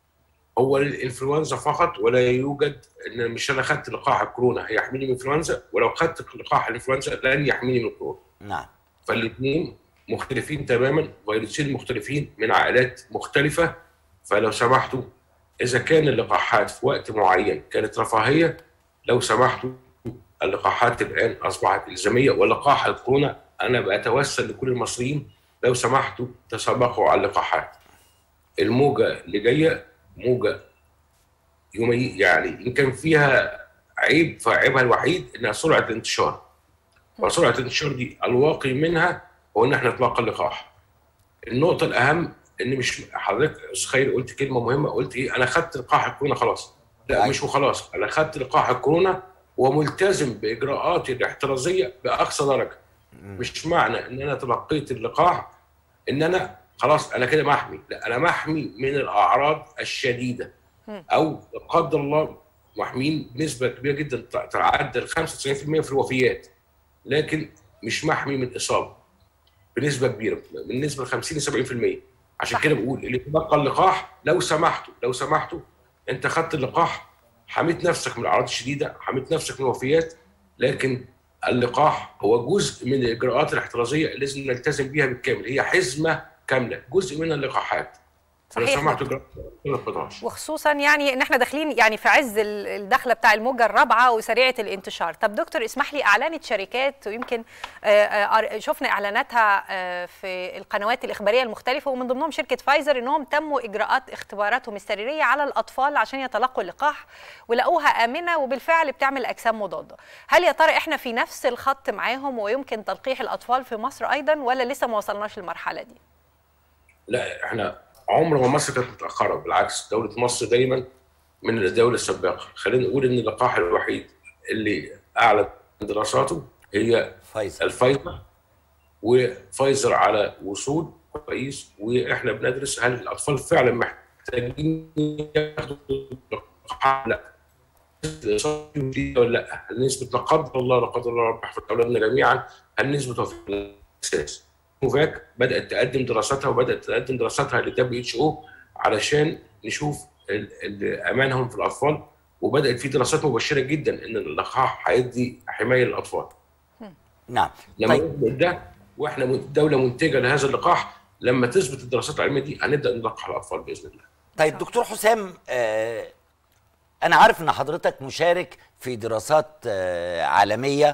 Speaker 7: هو للانفلونزا فقط ولا يوجد ان مش انا خدت لقاح الكورونا هيحميني من الانفلونزا ولو خدت لقاح الانفلونزا لن يحميني من الكورونا
Speaker 1: نعم
Speaker 7: فالاثنين مختلفين تماما فيروسين مختلفين من عائلات مختلفه فلو سمحتوا اذا كان اللقاحات في وقت معين كانت رفاهيه لو سمحتوا اللقاحات الان اصبحت الزاميه ولقاح الكورونا انا بتوسل لكل المصريين لو سمحتوا تسابقوا على اللقاحات الموجه اللي جايه موجه يومي يعني ان كان فيها عيب فعيبها الوحيد انها سرعه الانتشار وسرعه الانتشار دي الواقي منها هو ان احنا نتلقى اللقاح النقطه الاهم ان مش حضرتك يا أستاذ خير قلت كلمه مهمه قلت ايه انا خدت لقاح الكورونا خلاص لا
Speaker 1: أيوة.
Speaker 7: مش وخلاص انا خدت لقاح الكورونا وملتزم باجراءاتي الاحترازيه باقصى درجه مش معنى ان انا تلقيت اللقاح ان انا خلاص انا كده محمي لا انا محمي من الاعراض الشديده او لا قدر الله محميين بنسبه كبيره جدا تعدى ال 95% في الوفيات لكن مش محمي من اصابه بنسبه كبيره من نسبه 50 ل 70% عشان
Speaker 3: صح.
Speaker 7: كده بقول اللي تلقى اللقاح لو سمحتوا لو سمحتوا انت خدت اللقاح حميت نفسك من الاعراض الشديده حميت نفسك من الوفيات لكن اللقاح هو جزء من الاجراءات الاحترازيه اللي لازم نلتزم بيها بالكامل هي حزمه كامله جزء من اللقاحات فلو
Speaker 3: صحيح
Speaker 7: سمحتوا
Speaker 3: دكتور.
Speaker 7: اجراءات ما نقطعش
Speaker 3: وخصوصا يعني ان احنا داخلين يعني في عز ال- الدخله بتاع الموجه الرابعه وسريعه الانتشار طب دكتور اسمح لي اعلنت شركات ويمكن آه، آه، شفنا اعلاناتها آه، في القنوات الاخباريه المختلفه ومن ضمنهم شركه فايزر انهم تموا اجراءات اختباراتهم السريريه على الاطفال عشان يتلقوا اللقاح ولقوها امنه وبالفعل بتعمل اجسام مضاده هل يا ترى احنا في نفس الخط معاهم ويمكن تلقيح الاطفال في مصر ايضا ولا لسه ما وصلناش للمرحله دي
Speaker 7: لا احنا عمر ما مصر كانت متاخره بالعكس دوله مصر دايما من الدول السباقه خلينا نقول ان اللقاح الوحيد اللي اعلن دراساته هي
Speaker 1: فايزر
Speaker 7: الفايزر وفايزر على وصول كويس واحنا بندرس هل الاطفال فعلا محتاجين ياخدوا اللقاح لا الإصابة دي ولا لا هل نسبه لا قدر الله لا قدر الله رب يحفظ اولادنا جميعا هل نسبه وفاه الاساس موفاك بدات تقدم دراساتها وبدات تقدم دراساتها للدبليو اتش او علشان نشوف ال- ال- امانهم في الاطفال وبدات في دراسات مبشره جدا ان اللقاح هيدي حمايه للاطفال
Speaker 1: نعم
Speaker 7: لما
Speaker 1: طيب
Speaker 7: نثبت ده واحنا من- دوله منتجه لهذا اللقاح لما تثبت الدراسات العلميه دي هنبدا نلقح الاطفال باذن الله
Speaker 1: طيب دكتور حسام آه انا عارف ان حضرتك مشارك في دراسات آه عالميه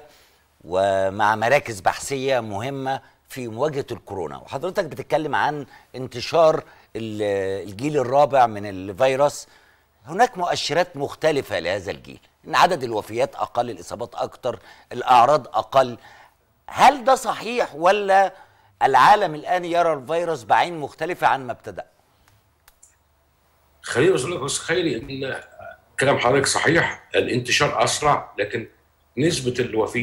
Speaker 1: ومع مراكز بحثيه مهمه في مواجهه الكورونا وحضرتك بتتكلم عن انتشار ال- الجيل الرابع من الفيروس هناك مؤشرات مختلفه لهذا الجيل ان عدد الوفيات اقل الاصابات اكتر الاعراض اقل هل ده صحيح ولا العالم الان يرى الفيروس بعين مختلفه عن ما ابتدأ
Speaker 7: خليني اقول لك بس خيري ان كلام حضرتك صحيح الانتشار اسرع لكن نسبه الوفيات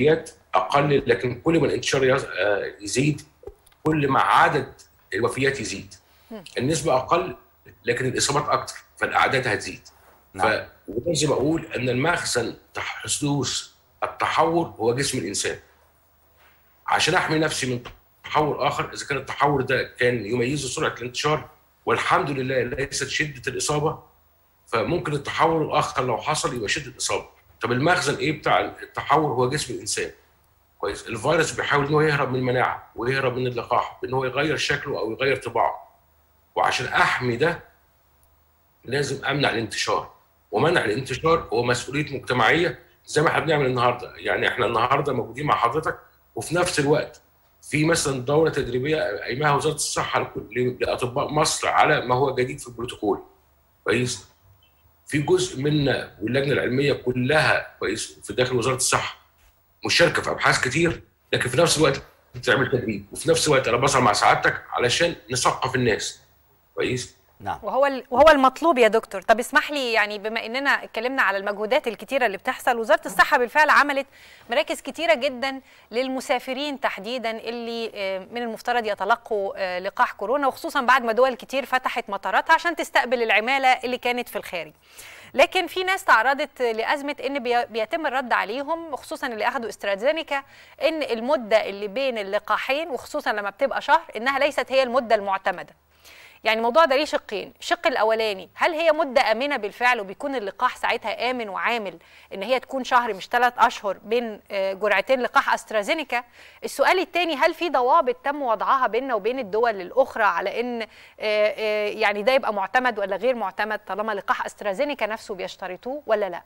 Speaker 7: اقل لكن كل ما الانتشار يز- آه، يزيد كل ما عدد الوفيات يزيد النسبه اقل لكن الاصابات اكتر فالاعداد هتزيد
Speaker 1: نعم.
Speaker 7: ف ولازم اقول ان المخزن تح- حدوث التحور هو جسم الانسان عشان احمي نفسي من تحور اخر اذا كان التحور ده كان يميزه سرعه الانتشار والحمد لله ليست شده الاصابه فممكن التحور الاخر لو حصل يبقى شده الاصابه طب المخزن ايه بتاع التحور هو جسم الانسان كويس الفيروس بيحاول ان هو يهرب من المناعه ويهرب من اللقاح بان هو يغير شكله او يغير طباعه وعشان احمي ده لازم امنع الانتشار ومنع الانتشار هو مسؤوليه مجتمعيه زي ما احنا بنعمل النهارده يعني احنا النهارده موجودين مع حضرتك وفي نفس الوقت في مثلا دوره تدريبيه قايماها وزاره الصحه لكل- لاطباء مصر على ما هو جديد في البروتوكول كويس في جزء منا واللجنه العلميه كلها كويس في داخل وزاره الصحه مشاركه في ابحاث كتير لكن في نفس الوقت بتعمل تدريب وفي نفس الوقت انا بصل مع سعادتك علشان نثقف الناس كويس
Speaker 1: نعم
Speaker 3: وهو ال- وهو المطلوب يا دكتور طب اسمح لي يعني بما اننا اتكلمنا على المجهودات الكتيره اللي بتحصل وزاره الصحه بالفعل عملت مراكز كتيره جدا للمسافرين تحديدا اللي آه، من المفترض يتلقوا آه، لقاح كورونا وخصوصا بعد ما دول كتير فتحت مطاراتها عشان تستقبل العماله اللي كانت في الخارج لكن في ناس تعرضت لازمه ان بي- بيتم الرد عليهم خصوصا اللي اخذوا استرازينيكا ان المده اللي بين اللقاحين وخصوصا لما بتبقى شهر انها ليست هي المده المعتمده يعني الموضوع ده ليه شقين الشق الاولاني هل هي مده امنه بالفعل وبيكون اللقاح ساعتها امن وعامل ان هي تكون شهر مش ثلاث اشهر بين آه، جرعتين لقاح استرازينيكا السؤال الثاني هل في ضوابط تم وضعها بيننا وبين الدول الاخرى على ان آه، آه، يعني ده يبقى معتمد ولا غير معتمد طالما لقاح استرازينيكا نفسه بيشترطوه ولا لا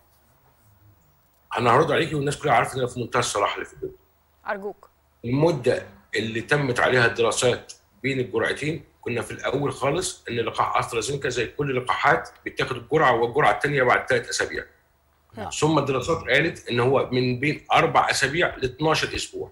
Speaker 7: انا هرد عليكي والناس كلها عارفه ان انا في منتهى الصراحه اللي في الدنيا
Speaker 3: ارجوك
Speaker 7: المده اللي تمت عليها الدراسات بين الجرعتين كنا في الاول خالص ان لقاح استرازينيكا زي كل اللقاحات بيتاخد الجرعه والجرعه الثانيه بعد ثلاث اسابيع
Speaker 3: نعم.
Speaker 7: ثم الدراسات قالت ان هو من بين اربع اسابيع ل 12 اسبوع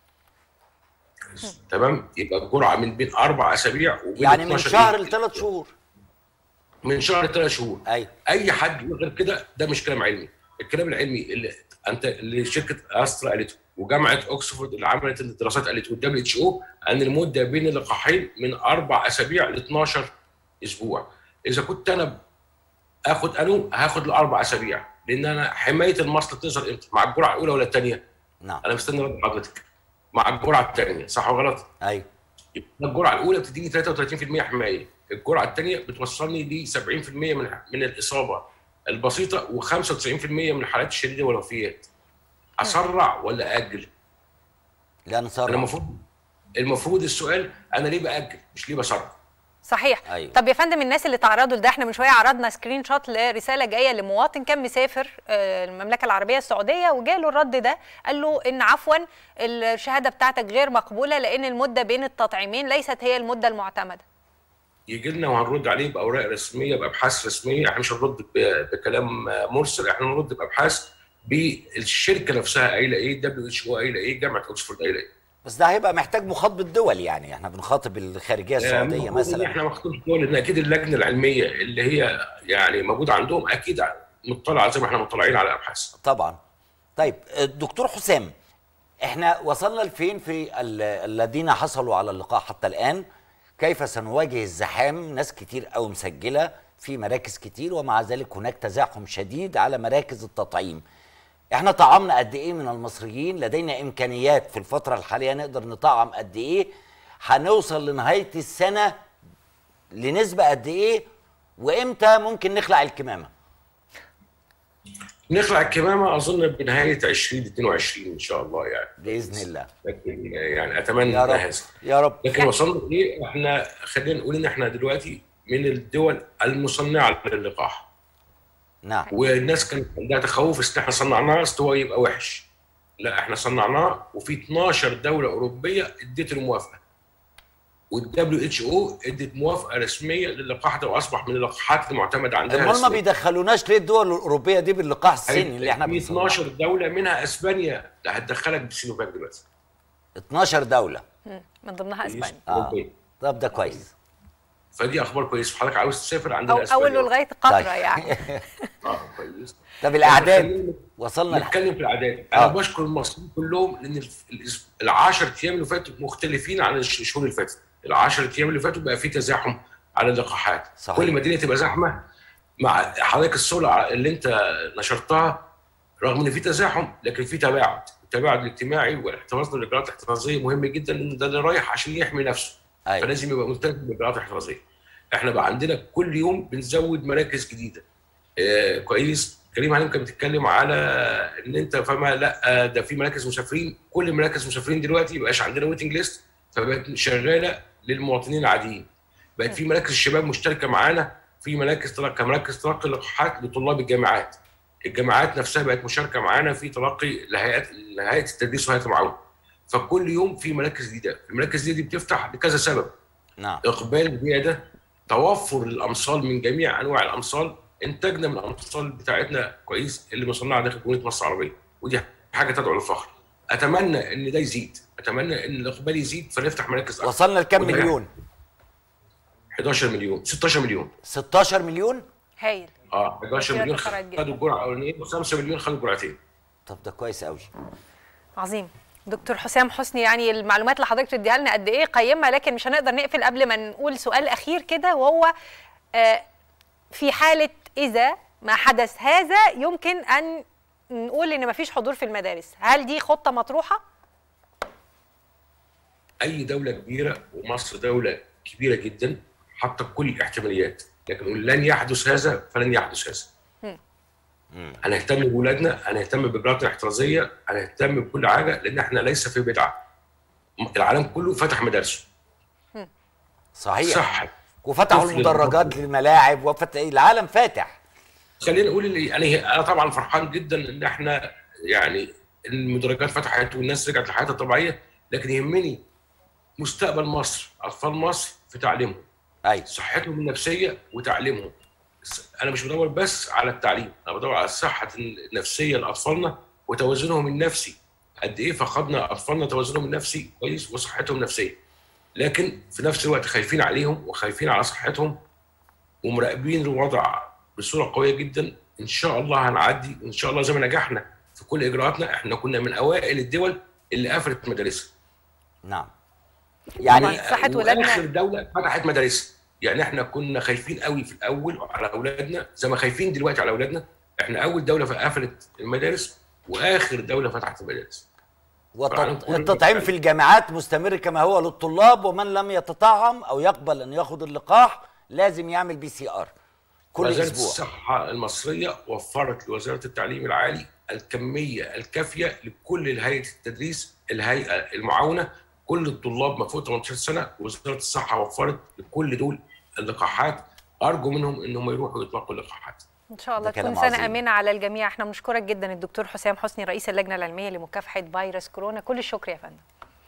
Speaker 7: تمام يبقى الجرعه من بين اربع اسابيع وبين
Speaker 1: يعني من
Speaker 7: 12
Speaker 1: شهر
Speaker 7: إيه؟
Speaker 1: لثلاث شهور
Speaker 7: من شهر لثلاث شهور
Speaker 1: ايوه
Speaker 7: اي حد يقول غير كده ده مش كلام علمي الكلام العلمي اللي انت اللي شركه استرا قالته وجامعه اوكسفورد اللي عملت الدراسات قالته والدبليو اتش او ان المده بين اللقاحين من اربع اسابيع ل 12 اسبوع اذا كنت انا اخد انو هاخد الاربع اسابيع لان انا حمايه المصل تظهر امتى مع الجرعه الاولى ولا الثانيه
Speaker 1: نعم
Speaker 7: انا مستني رد حضرتك مع الجرعه الثانيه صح ولا غلط
Speaker 1: ايوه
Speaker 7: يبقى الجرعه الاولى بتديني 33% حمايه الجرعه الثانيه بتوصلني ل 70% من من الاصابه البسيطه و95% من الحالات الشديده والوفيات اسرع ولا اجل
Speaker 1: لا
Speaker 7: انا
Speaker 1: نسرع
Speaker 7: المفروض المفروض السؤال انا ليه باجل مش ليه بسرع
Speaker 3: صحيح
Speaker 1: أيوة.
Speaker 3: طب يا فندم الناس اللي تعرضوا لده احنا من شويه عرضنا سكرين شوت لرساله جايه لمواطن كان مسافر آه، المملكه العربيه السعوديه وجاله الرد ده قال له ان عفوا الشهاده بتاعتك غير مقبوله لان المده بين التطعيمين ليست هي المده المعتمده
Speaker 7: يجي لنا وهنرد عليه باوراق رسميه بابحاث رسميه احنا مش هنرد ب- بكلام مرسل احنا هنرد بابحاث بالشركه نفسها قايله ايه دبليو اتش او قايله ايه جامعه اوكسفورد قايله ايه
Speaker 1: بس ده هيبقى محتاج مخاطبه دول يعني احنا بنخاطب الخارجيه السعوديه
Speaker 7: المفروض إن
Speaker 1: مثلا
Speaker 7: احنا مخطوط دول ان اكيد اللجنه العلميه اللي هي يعني موجوده عندهم اكيد مطلعه زي ما احنا مطلعين على ابحاث
Speaker 1: طبعا طيب الدكتور حسام احنا وصلنا لفين في ال- الذين حصلوا على اللقاح حتى الان كيف سنواجه الزحام ناس كتير قوي مسجله في مراكز كتير ومع ذلك هناك تزاحم شديد على مراكز التطعيم احنا طعمنا قد ايه من المصريين لدينا امكانيات في الفتره الحاليه نقدر نطعم قد ايه هنوصل لنهايه السنه لنسبه قد ايه وامتى ممكن نخلع الكمامه
Speaker 7: نخلع الكمامه اظن بنهايه 2022 ان شاء الله يعني
Speaker 1: باذن الله
Speaker 7: لكن يعني اتمنى
Speaker 1: يا رب
Speaker 7: هذا
Speaker 1: يا رب
Speaker 7: لكن وصلنا لايه؟ احنا خلينا نقول ان احنا دلوقتي من الدول المصنعه للقاح
Speaker 1: نعم
Speaker 7: والناس كانت عندها تخوف ان احنا صنعناه استوى يبقى وحش لا احنا صنعناه وفي 12 دوله اوروبيه ادت الموافقه والدبليو اتش او ادت موافقه رسميه للقاح ده واصبح من اللقاحات المعتمده عندها
Speaker 1: امال ما
Speaker 7: رسمياً.
Speaker 1: بيدخلوناش ليه الدول الاوروبيه دي باللقاح الصيني اللي احنا
Speaker 7: في
Speaker 1: بنصنعه
Speaker 7: 12 دوله منها اسبانيا لا هتدخلك بسينوفاك دلوقتي
Speaker 1: 12 دوله
Speaker 3: من ضمنها اسبانيا
Speaker 1: اه
Speaker 7: أوروبية.
Speaker 1: طب ده كويس
Speaker 7: فدي اخبار كويسه حضرتك عاوز تسافر عندنا
Speaker 3: او
Speaker 7: اسبانيا
Speaker 3: اوله لغايه قطره
Speaker 1: طيب.
Speaker 3: يعني
Speaker 7: اه كويس
Speaker 1: طب الاعداد
Speaker 7: خلينا-
Speaker 1: وصلنا لح-
Speaker 7: نتكلم في الاعداد
Speaker 1: آه.
Speaker 7: انا بشكر المصريين كلهم لان الف- الأس- العشر ايام اللي فاتوا مختلفين عن الش- الشهور اللي فاتت العشر ايام اللي فاتوا بقى في تزاحم على اللقاحات
Speaker 1: صحيح.
Speaker 7: كل ما الدنيا تبقى زحمه مع حضرتك الصوره اللي انت نشرتها رغم ان في تزاحم لكن في تباعد التباعد الاجتماعي والاحتراز بالاجراءات الاحترازيه مهم جدا لان ده اللي رايح عشان يحمي نفسه
Speaker 1: أيوة.
Speaker 7: فلازم يبقى ملتزم بالاجراءات الاحترازيه احنا بقى عندنا كل يوم بنزود مراكز جديده آه كويس كريم عليم كان بتتكلم على ان انت فما لا آه، ده في مراكز مسافرين كل مراكز مسافرين دلوقتي مبقاش عندنا ويتنج ليست فبقت شغاله للمواطنين العاديين بقت في مراكز الشباب مشتركه معانا في مراكز تلقي كمراكز تلقي لقاحات لطلاب الجامعات الجامعات نفسها بقت مشاركه معانا في تلقي لهيئات لهيئه التدريس وهيئه المعاونه فكل يوم في مراكز جديده المراكز دي, دي بتفتح لكذا سبب
Speaker 1: نعم
Speaker 7: اقبال زياده توفر الامصال من جميع انواع الامصال انتاجنا من الامصال بتاعتنا كويس اللي مصنعه داخل جمهوريه مصر العربيه ودي حاجه تدعو للفخر اتمنى ان ده يزيد اتمنى ان الاقبال يزيد فنفتح مراكز أكتر.
Speaker 1: وصلنا لكام
Speaker 7: وده
Speaker 1: مليون
Speaker 7: 11 مليون 16 مليون
Speaker 1: 16 مليون
Speaker 3: هايل
Speaker 7: اه 11 مليون
Speaker 3: كتير جدا.
Speaker 7: خدوا الجرعه الاولانيه و5 مليون خدوا جرعتين
Speaker 1: طب ده كويس قوي
Speaker 3: عظيم دكتور حسام حسني يعني المعلومات اللي حضرتك بتديها لنا قد ايه قيمه لكن مش هنقدر نقفل قبل ما نقول سؤال اخير كده وهو آه، في حاله اذا ما حدث هذا يمكن ان نقول ان مفيش حضور في المدارس هل دي خطه مطروحه
Speaker 7: اي دوله كبيره ومصر دوله كبيره جدا حاطه كل الاحتماليات لكن نقول لن يحدث هذا فلن يحدث هذا هنهتم بولادنا هنهتم بالاجراءات الاحترازيه هنهتم بكل حاجه لان احنا ليس في بدعه العالم كله فتح مدارسه
Speaker 1: صحيح
Speaker 7: صح
Speaker 1: وفتحوا
Speaker 7: طفل
Speaker 1: المدرجات للملاعب وفتح العالم فاتح
Speaker 7: خلينا نقول اللي يعني انا طبعا فرحان جدا ان احنا يعني المدرجات فتحت والناس رجعت لحياتها الطبيعيه لكن يهمني مستقبل مصر اطفال مصر في تعليمهم
Speaker 1: ايوه
Speaker 7: صحتهم النفسيه وتعليمهم انا مش بدور بس على التعليم انا بدور على الصحه النفسيه لاطفالنا وتوازنهم النفسي قد ايه فقدنا اطفالنا توازنهم النفسي كويس وصحتهم النفسيه لكن في نفس الوقت خايفين عليهم وخايفين على صحتهم ومراقبين الوضع بصوره قويه جدا ان شاء الله هنعدي وان شاء الله زي ما نجحنا في كل اجراءاتنا احنا كنا من اوائل الدول اللي قفلت مدارسها
Speaker 1: نعم يعني
Speaker 3: طبعاً. صحة ولادنا.
Speaker 7: اخر دوله فتحت مدارسها يعني احنا كنا خايفين قوي في الاول على اولادنا زي ما خايفين دلوقتي على اولادنا احنا اول دوله قفلت المدارس واخر دوله فتحت المدارس
Speaker 1: والتط- التطعيم في الجامعات مستمر كما هو للطلاب ومن لم يتطعم او يقبل ان ياخذ اللقاح لازم يعمل بي سي ار كل
Speaker 7: وزاره
Speaker 1: اسبوع
Speaker 7: الصحه المصريه وفرت لوزاره التعليم العالي الكميه الكافيه لكل هيئه التدريس الهيئه المعاونه كل الطلاب ما فوق 18 سنه وزاره الصحه وفرت لكل دول اللقاحات ارجو منهم انهم يروحوا يطلقوا اللقاحات
Speaker 3: ان شاء الله
Speaker 1: ده كلام
Speaker 3: تكون سنه
Speaker 1: عظيم.
Speaker 3: امنه على الجميع احنا بنشكرك جدا الدكتور حسام حسني رئيس اللجنه العلميه لمكافحه فيروس كورونا كل الشكر يا فندم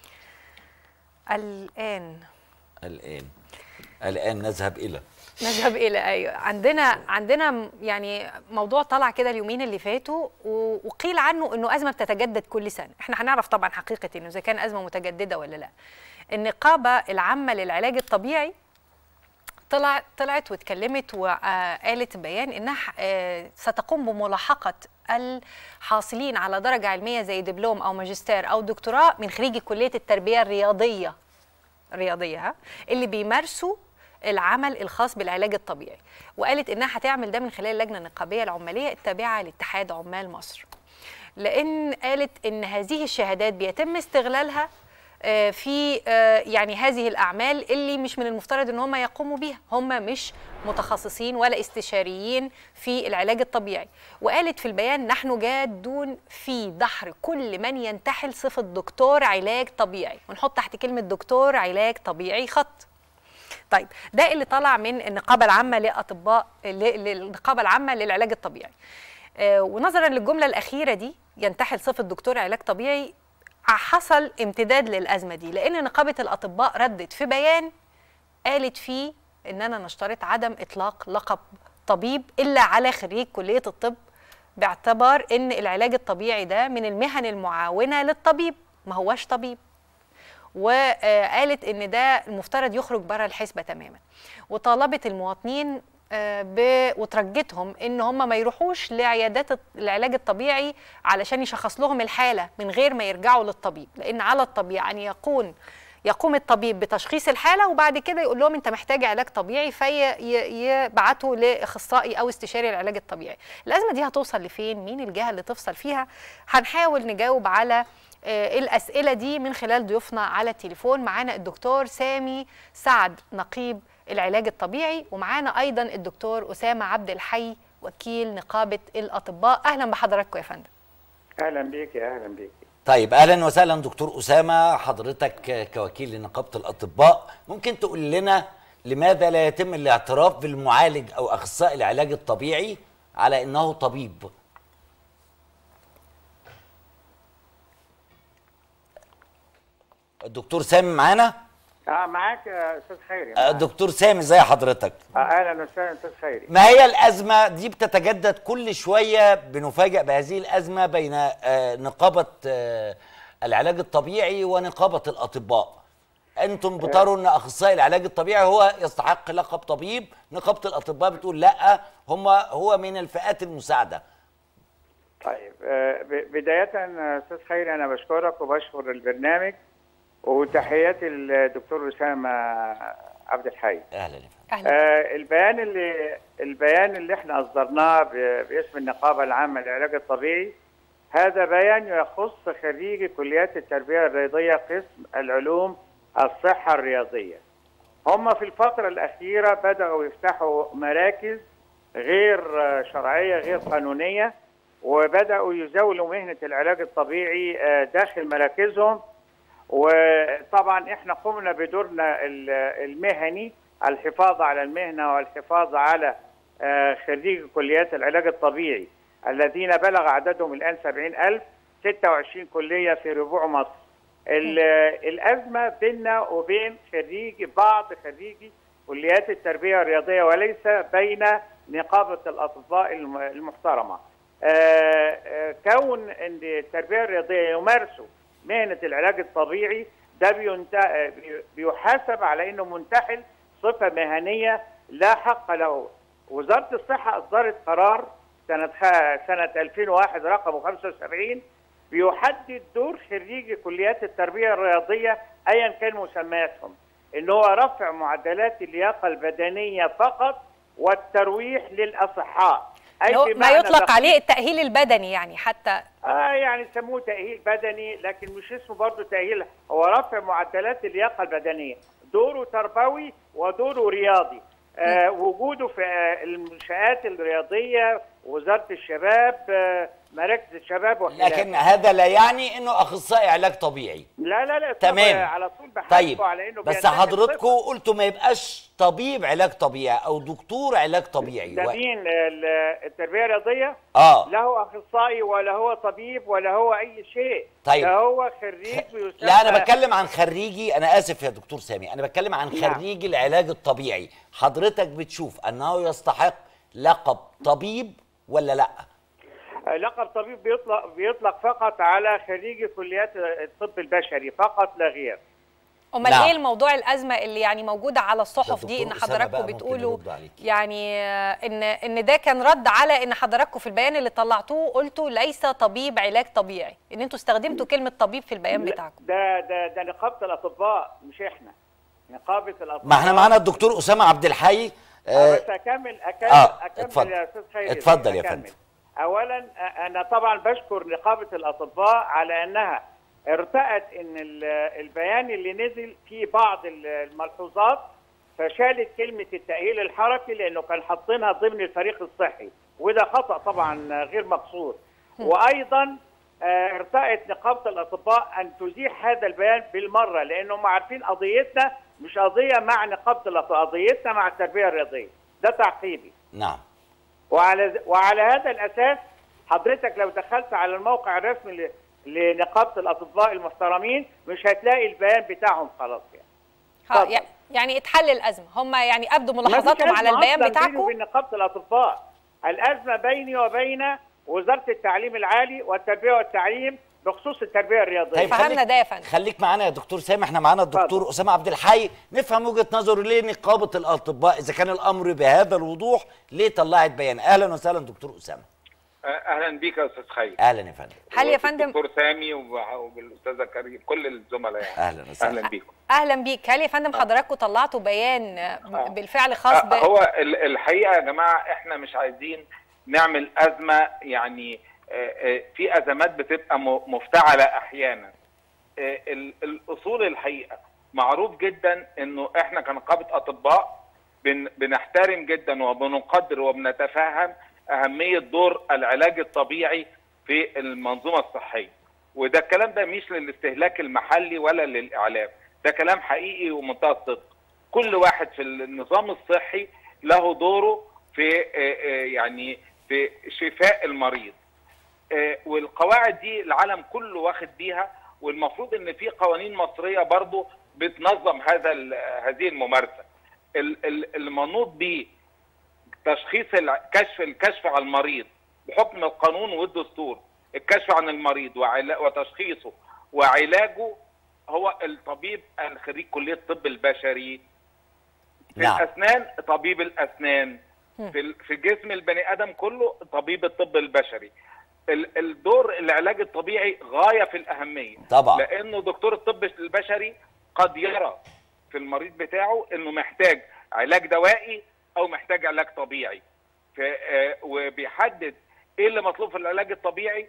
Speaker 3: الان
Speaker 1: الان الان نذهب الى
Speaker 3: نذهب الى ايوه عندنا عندنا م- يعني موضوع طلع كده اليومين اللي فاتوا و- وقيل عنه انه ازمه بتتجدد كل سنه احنا هنعرف طبعا حقيقه انه اذا كان ازمه متجدده ولا لا النقابه العامه للعلاج الطبيعي طلع طلعت واتكلمت وقالت بيان انها آه، ستقوم بملاحقه الحاصلين على درجه علميه زي دبلوم او ماجستير او دكتوراه من خريجي كليه التربيه الرياضيه رياضيه ها اللي بيمارسوا العمل الخاص بالعلاج الطبيعي وقالت انها هتعمل ده من خلال اللجنه النقابيه العماليه التابعه لاتحاد عمال مصر لان قالت ان هذه الشهادات بيتم استغلالها آه، في آه، يعني هذه الاعمال اللي مش من المفترض ان هم يقوموا بيها هم مش متخصصين ولا استشاريين في العلاج الطبيعي وقالت في البيان نحن جادون في دحر كل من ينتحل صفه دكتور علاج طبيعي ونحط تحت كلمه دكتور علاج طبيعي خط طيب ده اللي طلع من النقابه العامه لاطباء ل- للنقابه العامه للعلاج الطبيعي آه، ونظرا للجمله الاخيره دي ينتحل صفه دكتور علاج طبيعي حصل امتداد للازمه دي لان نقابه الاطباء ردت في بيان قالت فيه اننا نشترط عدم اطلاق لقب طبيب الا على خريج كليه الطب باعتبار ان العلاج الطبيعي ده من المهن المعاونه للطبيب ما هوش طبيب وقالت ان ده المفترض يخرج بره الحسبه تماما وطالبت المواطنين آه، ب... وترجتهم ان هم ما يروحوش لعيادات الط- العلاج الطبيعي علشان يشخص لهم الحاله من غير ما يرجعوا للطبيب لان على الطبيب ان يكون يقوم الطبيب بتشخيص الحاله وبعد كده يقول لهم انت محتاج علاج طبيعي فيبعتوا لاخصائي او استشاري العلاج الطبيعي الازمه دي هتوصل لفين مين الجهه اللي تفصل فيها هنحاول نجاوب على آه، الاسئله دي من خلال ضيوفنا على التليفون معانا الدكتور سامي سعد نقيب العلاج الطبيعي ومعانا ايضا الدكتور اسامه عبد الحي وكيل نقابه الاطباء اهلا بحضراتكم يا فندم
Speaker 8: اهلا بيك يا اهلا بيك
Speaker 1: طيب اهلا وسهلا دكتور اسامه حضرتك كوكيل لنقابه الاطباء ممكن تقول لنا لماذا لا يتم الاعتراف بالمعالج او اخصائي العلاج الطبيعي على انه طبيب الدكتور سامي معانا
Speaker 8: اه معاك يا استاذ خيري
Speaker 1: آه، دكتور سامي ازي حضرتك
Speaker 8: آه اهلا وسهلا استاذ خيري
Speaker 1: ما هي الأزمة دي بتتجدد كل شوية بنفاجأ بهذه الأزمة بين آه، نقابة آه، العلاج الطبيعي ونقابة الأطباء أنتم بتروا أن أخصائي العلاج الطبيعي هو يستحق لقب طبيب نقابة الأطباء بتقول لا هم هو من الفئات المساعدة
Speaker 8: طيب آه ب- بدايه آه، استاذ خيري انا بشكرك وبشكر البرنامج وتحياتي للدكتور اسامه عبد الحي
Speaker 1: أهلا يا فندم.
Speaker 3: اهلا
Speaker 8: آه البيان اللي البيان اللي احنا اصدرناه ب- باسم النقابه العامه للعلاج الطبيعي هذا بيان يخص خريجي كليات التربيه الرياضيه قسم العلوم الصحه الرياضيه. هم في الفتره الاخيره بداوا يفتحوا مراكز غير آه، شرعيه غير قانونيه وبداوا يزاولوا مهنه العلاج الطبيعي آه، داخل مراكزهم وطبعا احنا قمنا بدورنا ال- المهني الحفاظ على المهنه والحفاظ على آه، خريجي كليات العلاج الطبيعي الذين بلغ عددهم الان 70000 26 كليه في ربوع مصر. ال- الازمه بيننا وبين خريجي بعض خريجي كليات التربيه الرياضيه وليس بين نقابه الاطباء الم- المحترمه. آه، آه، كون ان التربيه الرياضيه يمارسوا مهنه العلاج الطبيعي ده بينت- آه، بي- بيحاسب على انه منتحل صفه مهنيه لا حق له. وزاره الصحه اصدرت قرار سنه خ- سنه 2001 رقمه 75 بيحدد دور خريجي كليات التربيه الرياضيه ايا كان مسمياتهم ان هو رفع معدلات اللياقه البدنيه فقط والترويح للاصحاء
Speaker 3: اللي هو ما
Speaker 8: بمعنى
Speaker 3: يطلق
Speaker 8: دقيق.
Speaker 3: عليه التاهيل البدني يعني حتى
Speaker 8: آه يعني سموه تأهيل بدني لكن مش اسمه برضه تأهيل هو رفع معدلات اللياقة البدنية دوره تربوي ودوره رياضي آه وجوده في آه المنشآت الرياضية وزارة الشباب آه مراكز الشباب وخلافه
Speaker 1: لكن هذا لا يعني أنه أخصائي علاج طبيعي
Speaker 8: لا لا لا
Speaker 1: تمام.
Speaker 8: طب على طول بحثوا
Speaker 1: طيب
Speaker 8: على انه
Speaker 1: بس
Speaker 8: بينتهي
Speaker 1: حضرتكم
Speaker 8: الصفة.
Speaker 1: قلتوا ما يبقاش طبيب علاج طبيعي أو دكتور علاج طبيعي
Speaker 8: ده
Speaker 1: و-
Speaker 8: مين ال- التربية الرياضية
Speaker 1: آه
Speaker 8: لا هو اخصائي ولا هو طبيب ولا هو اي شيء
Speaker 1: طيب.
Speaker 8: ده هو خريج بيسمى
Speaker 1: لا انا بتكلم عن خريجي انا اسف يا دكتور سامي انا بتكلم عن
Speaker 8: نعم.
Speaker 1: خريجي العلاج الطبيعي حضرتك بتشوف انه يستحق لقب طبيب ولا لا
Speaker 8: لقب طبيب بيطلق بيطلق فقط على خريجي كليات الطب البشري فقط لا غير
Speaker 3: امال
Speaker 1: نعم.
Speaker 3: ايه الموضوع الازمه اللي يعني موجوده على الصحف دي ان
Speaker 1: الدكتور أسامة بقى
Speaker 3: حضراتكم
Speaker 1: ممكن
Speaker 3: بتقولوا
Speaker 1: يرد عليك.
Speaker 3: يعني آه، ان ان ده كان رد على ان حضراتكم في البيان اللي طلعتوه قلتوا ليس طبيب علاج طبيعي ان انتوا استخدمتوا كلمه طبيب في البيان بتاعكم
Speaker 8: ده ده ده نقابه الاطباء مش احنا نقابه الاطباء
Speaker 1: ما احنا معانا الدكتور اسامه عبد الحي
Speaker 8: آه
Speaker 1: آه
Speaker 8: بس اكمل اكمل
Speaker 1: آه،
Speaker 8: اكمل
Speaker 1: اتفضل.
Speaker 8: يا استاذ خيري
Speaker 1: اتفضل يا
Speaker 8: أكمل.
Speaker 1: فندم.
Speaker 8: اولا آه، انا طبعا بشكر نقابه الاطباء على انها ارتأت ان ال- البيان اللي نزل فيه بعض ال- الملحوظات فشالت كلمه التاهيل الحركي لانه كان حاطينها ضمن الفريق الصحي وده خطا طبعا غير مقصود وايضا آه، ارتأت نقابه الاطباء ان تزيح هذا البيان بالمره لانهم عارفين قضيتنا مش قضيه مع نقابه الاطباء قضيتنا مع التربيه الرياضيه ده تعقيبي
Speaker 1: نعم
Speaker 8: وعلى وعلى هذا الاساس حضرتك لو دخلت على الموقع الرسمي ل- لنقابه الاطباء المحترمين مش هتلاقي البيان بتاعهم خلاص يعني
Speaker 3: ها
Speaker 8: اتفضل.
Speaker 3: يع- يعني اتحل الازمه هم يعني ابدوا
Speaker 8: ما فيش
Speaker 3: ملاحظاتهم على
Speaker 8: أزمة
Speaker 3: البيان
Speaker 8: أصلاً بيني
Speaker 3: بتاعكم
Speaker 8: وبين نقابه الاطباء الازمه بيني وبين وزاره التعليم العالي والتربيه والتعليم بخصوص التربيه الرياضيه
Speaker 1: طيب
Speaker 3: فهمنا
Speaker 1: خليك-
Speaker 3: ده يا فندم.
Speaker 1: خليك معانا يا دكتور سامح احنا معانا الدكتور اسامه عبد الحي نفهم وجهه نظره ليه نقابه الاطباء اذا كان الامر بهذا الوضوح ليه طلعت بيان اهلا وسهلا دكتور اسامه
Speaker 9: اهلا بيك يا استاذ خير
Speaker 1: اهلا يا فندم
Speaker 3: هل يا فندم
Speaker 9: دكتور سامي وب- وبالاستاذه كريم كل الزملاء يعني
Speaker 1: اهلا وسهلا
Speaker 9: اهلا بيكم
Speaker 3: اهلا بيك هل يا فندم حضراتكم طلعتوا بيان آه، بالفعل خاص ب...
Speaker 9: آه، هو ال- الحقيقه يا جماعه احنا مش عايزين نعمل ازمه يعني آه، آه، في ازمات بتبقى م- مفتعله احيانا آه، ال- الاصول الحقيقه معروف جدا انه احنا كنقابه اطباء بن- بنحترم جدا وبنقدر وبنتفهم اهميه دور العلاج الطبيعي في المنظومه الصحيه وده الكلام ده مش للاستهلاك المحلي ولا للاعلام ده كلام حقيقي ومنتهى الصدق كل واحد في النظام الصحي له دوره في آه، آه، يعني في شفاء المريض آه، والقواعد دي العالم كله واخد بيها والمفروض ان في قوانين مصريه برضو بتنظم هذا ال- هذه الممارسه ال- ال- المنوط به تشخيص الع- كشف الكشف على المريض بحكم القانون والدستور الكشف عن المريض وعلا- وتشخيصه وعلاجه هو الطبيب الخريج كليه الطب البشري في
Speaker 1: نعم.
Speaker 9: الاسنان طبيب الاسنان في ال- في جسم البني ادم كله طبيب الطب البشري ال- الدور العلاج الطبيعي غايه في الاهميه
Speaker 1: طبعا.
Speaker 9: لانه دكتور الطب البشري قد يرى في المريض بتاعه انه محتاج علاج دوائي او محتاج علاج طبيعي ف- آه، وبيحدد ايه اللي مطلوب في العلاج الطبيعي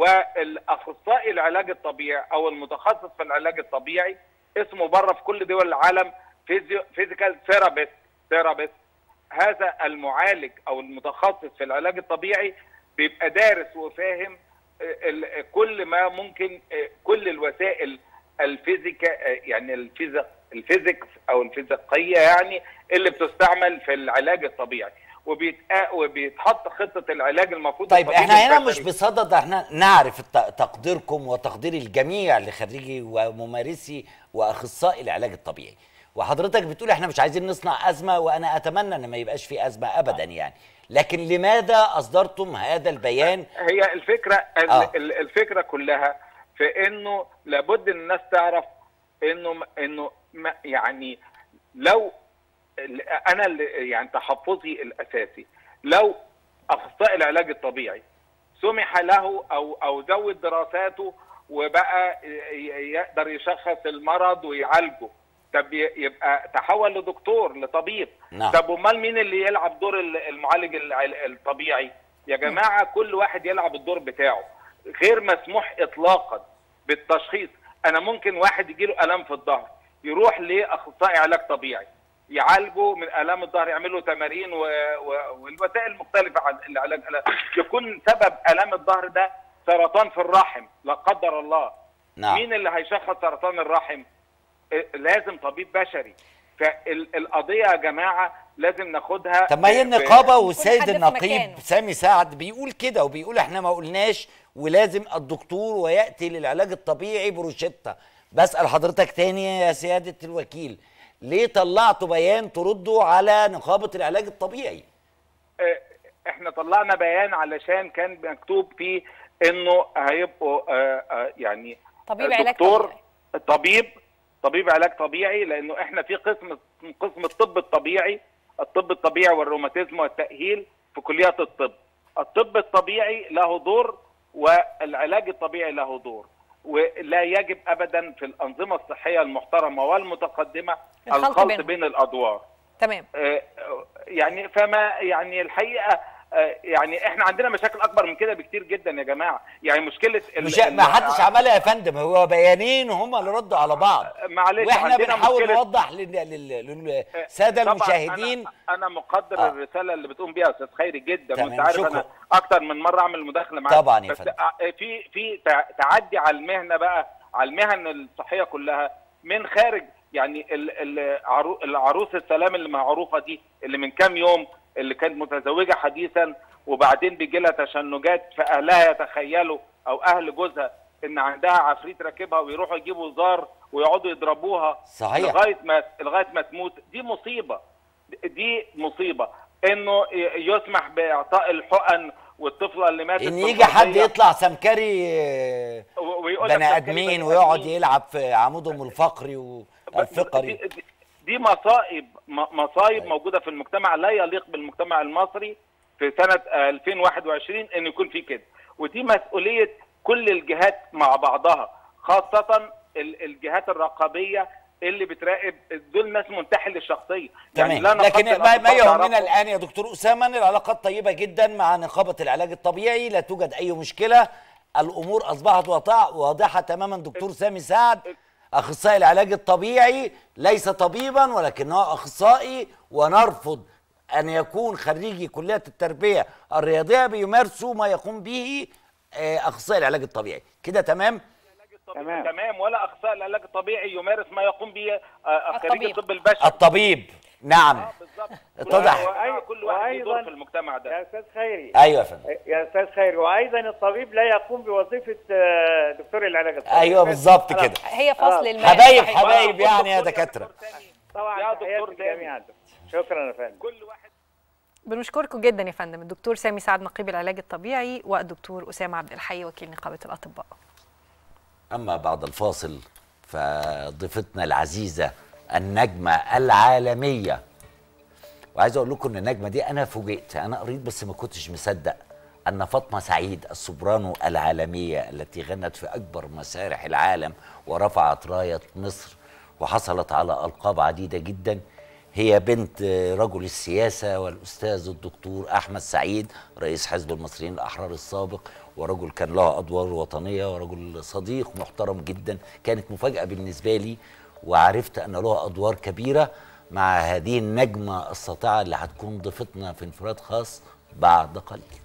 Speaker 9: والاخصائي العلاج الطبيعي او المتخصص في العلاج الطبيعي اسمه بره في كل دول العالم فيزيو فيزيكال ثيرابيست ثيرابيست هذا المعالج او المتخصص في العلاج الطبيعي بيبقى دارس وفاهم آه، ال- كل ما ممكن آه، كل الوسائل الفيزيكا آه، يعني الفيزيك الفيزيكس او الفيزيقيه يعني اللي بتستعمل في العلاج الطبيعي وبيتق- وبيتحط خطه العلاج المفروض
Speaker 1: طيب
Speaker 9: الطبيب
Speaker 1: احنا هنا
Speaker 9: البشري-
Speaker 1: مش بصدد احنا نعرف الت- تقديركم وتقدير الجميع لخريجي وممارسي واخصائي العلاج الطبيعي وحضرتك بتقول احنا مش عايزين نصنع ازمه وانا اتمنى ان ما يبقاش في ازمه ابدا يعني لكن لماذا اصدرتم هذا البيان
Speaker 9: هي الفكره ال-
Speaker 1: آه.
Speaker 9: ال- الفكره كلها في انه لابد ان الناس تعرف انه انه ما- يعني لو ال- انا اللي- يعني تحفظي الاساسي لو اخصائي العلاج الطبيعي سمح له او او زود دراساته وبقى ي- يقدر يشخص المرض ويعالجه طب ي- يبقى تحول لدكتور لطبيب
Speaker 1: نعم.
Speaker 9: طب امال مين اللي يلعب دور ال- المعالج الع- الطبيعي يا جماعه كل واحد يلعب الدور بتاعه غير مسموح اطلاقا بالتشخيص انا ممكن واحد يجي له الام في الظهر يروح لاخصائي علاج طبيعي يعالجه من الام الظهر يعمل له تمارين و... و... والوسائل المختلفه عن العلاج يكون سبب الام الظهر ده سرطان في الرحم لا قدر الله
Speaker 1: نعم.
Speaker 9: مين اللي هيشخص سرطان الرحم آه، لازم طبيب بشري فالقضيه يا جماعه لازم ناخدها
Speaker 1: طب ما هي
Speaker 9: ب-
Speaker 1: النقابه
Speaker 3: حد
Speaker 1: والسيد
Speaker 3: في
Speaker 1: النقيب
Speaker 3: مكانه.
Speaker 1: سامي سعد بيقول كده وبيقول احنا ما قلناش ولازم الدكتور وياتي للعلاج الطبيعي بروشته بسال حضرتك تاني يا سياده الوكيل ليه طلعتوا بيان تردوا على نقابه العلاج الطبيعي
Speaker 9: آه، احنا طلعنا بيان علشان كان مكتوب فيه انه هيبقوا آه، آه، يعني
Speaker 3: طبيب علاج
Speaker 9: دكتور
Speaker 3: طبيعي.
Speaker 9: طبيب طبيب علاج طبيعي لانه احنا في قسم قسم الطب الطبيعي الطب الطبيعي والروماتيزم والتاهيل في كليات الطب الطب الطبيعي له دور والعلاج الطبيعي له دور ولا يجب ابدا في الانظمه الصحيه المحترمه والمتقدمه
Speaker 3: الخلط
Speaker 9: الخلط
Speaker 3: بينهم.
Speaker 9: بين الادوار
Speaker 3: تمام
Speaker 9: آه، يعني فما يعني الحقيقه آه، يعني احنا عندنا مشاكل اكبر من كده بكتير جدا يا جماعه يعني مشكله ال-
Speaker 1: مش
Speaker 9: ال-
Speaker 1: ما حدش عملها يا فندم هو بيانين هم اللي ردوا على بعض
Speaker 9: معلش
Speaker 1: واحنا
Speaker 9: عندنا
Speaker 1: بنحاول
Speaker 9: مشكلة-
Speaker 1: نوضح لل- لل- للساده
Speaker 9: طبعاً
Speaker 1: المشاهدين
Speaker 9: انا, أنا مقدر
Speaker 1: آه.
Speaker 9: آه. الرساله اللي بتقوم بيها يا استاذ خيري جدا
Speaker 1: تمام،
Speaker 9: وانت عارف
Speaker 1: شكراً.
Speaker 9: انا اكتر من مره اعمل مداخله معاك
Speaker 1: طبعاً يا
Speaker 9: بس
Speaker 1: فندم.
Speaker 9: آه، في في تع- تعدي على المهنه بقى على المهن الصحيه كلها من خارج يعني ال- العرو- العروس السلام اللي معروفه دي اللي من كام يوم اللي كانت متزوجه حديثا وبعدين بيجي لها تشنجات فاهلها يتخيلوا او اهل جوزها ان عندها عفريت راكبها ويروحوا يجيبوا زار ويقعدوا يضربوها
Speaker 1: صحيح.
Speaker 9: لغايه ما لغايه ما تموت دي مصيبه دي مصيبه انه ي- يسمح باعطاء الحقن والطفله اللي ماتت
Speaker 1: ان
Speaker 9: في
Speaker 1: يجي حد
Speaker 9: الأرضية
Speaker 1: يطلع سمكري آه،
Speaker 9: و- ويقول لك
Speaker 1: بني
Speaker 9: سمكري
Speaker 1: ادمين
Speaker 9: بني
Speaker 1: ويقعد
Speaker 9: آدمين.
Speaker 1: يلعب في عمودهم الفقري والفقري
Speaker 9: دي, دي- دي مصائب م- مصايب موجوده في المجتمع لا يليق بالمجتمع المصري في سنه آه، 2021 ان يكون في كده ودي مسؤوليه كل الجهات مع بعضها خاصه ال- الجهات الرقابيه اللي بتراقب دول ناس منتحل للشخصيه
Speaker 1: تمام
Speaker 9: لا
Speaker 1: لكن
Speaker 9: نقدر
Speaker 1: ما, ما
Speaker 9: أطباء
Speaker 1: يهمنا
Speaker 9: تعرفوا-
Speaker 1: الان يا دكتور اسامه ان العلاقات طيبه جدا مع نقابه العلاج الطبيعي لا توجد اي مشكله الامور اصبحت واضحه واضحه تماما دكتور سامي سعد اخصائي العلاج الطبيعي ليس طبيبا ولكنه اخصائي ونرفض ان يكون خريجي كليه التربيه الرياضيه بيمارسوا ما يقوم به آه، اخصائي العلاج الطبيعي كده تمام
Speaker 8: تمام.
Speaker 9: تمام ولا اخصائي العلاج الطبيعي يمارس ما يقوم به آه، خريج
Speaker 3: الطبيب.
Speaker 9: الطب البشري
Speaker 1: الطبيب نعم
Speaker 9: اه بالظبط
Speaker 1: اتضح.
Speaker 9: وأي- كل واحد له دور
Speaker 8: وأيضاً-
Speaker 9: في المجتمع ده
Speaker 8: يا استاذ خيري
Speaker 1: ايوه يا فندم
Speaker 8: يا استاذ خيري وايضا الطبيب لا يقوم بوظيفه آه، دكتور العلاج الطبيعي
Speaker 1: ايوه بالظبط
Speaker 8: خلاص.
Speaker 1: كده
Speaker 3: هي فصل
Speaker 8: آه.
Speaker 3: المال
Speaker 1: حبايب
Speaker 3: صحيح.
Speaker 1: حبايب يعني يا
Speaker 9: دكتور
Speaker 1: دكاتره
Speaker 8: طبعا
Speaker 9: يا
Speaker 8: تحياتي
Speaker 9: دكتور تاني.
Speaker 8: للجميع شكرا يا فندم
Speaker 9: كل واحد
Speaker 3: بنشكركم جدا يا فندم الدكتور سامي سعد نقيب العلاج الطبيعي والدكتور اسامه عبد الحي وكيل نقابه الاطباء
Speaker 1: أما بعد الفاصل فضيفتنا العزيزة النجمة العالمية وعايز أقول لكم إن النجمة دي أنا فوجئت أنا قريت بس ما كنتش مصدق أن فاطمة سعيد السوبرانو العالمية التي غنت في أكبر مسارح العالم ورفعت راية مصر وحصلت على ألقاب عديدة جدا هي بنت رجل السياسة والأستاذ الدكتور أحمد سعيد رئيس حزب المصريين الأحرار السابق ورجل كان له أدوار وطنية ورجل صديق محترم جدا كانت مفاجأة بالنسبة لي وعرفت أن له أدوار كبيرة مع هذه النجمة الساطعة اللي هتكون ضيفتنا في انفراد خاص بعد قليل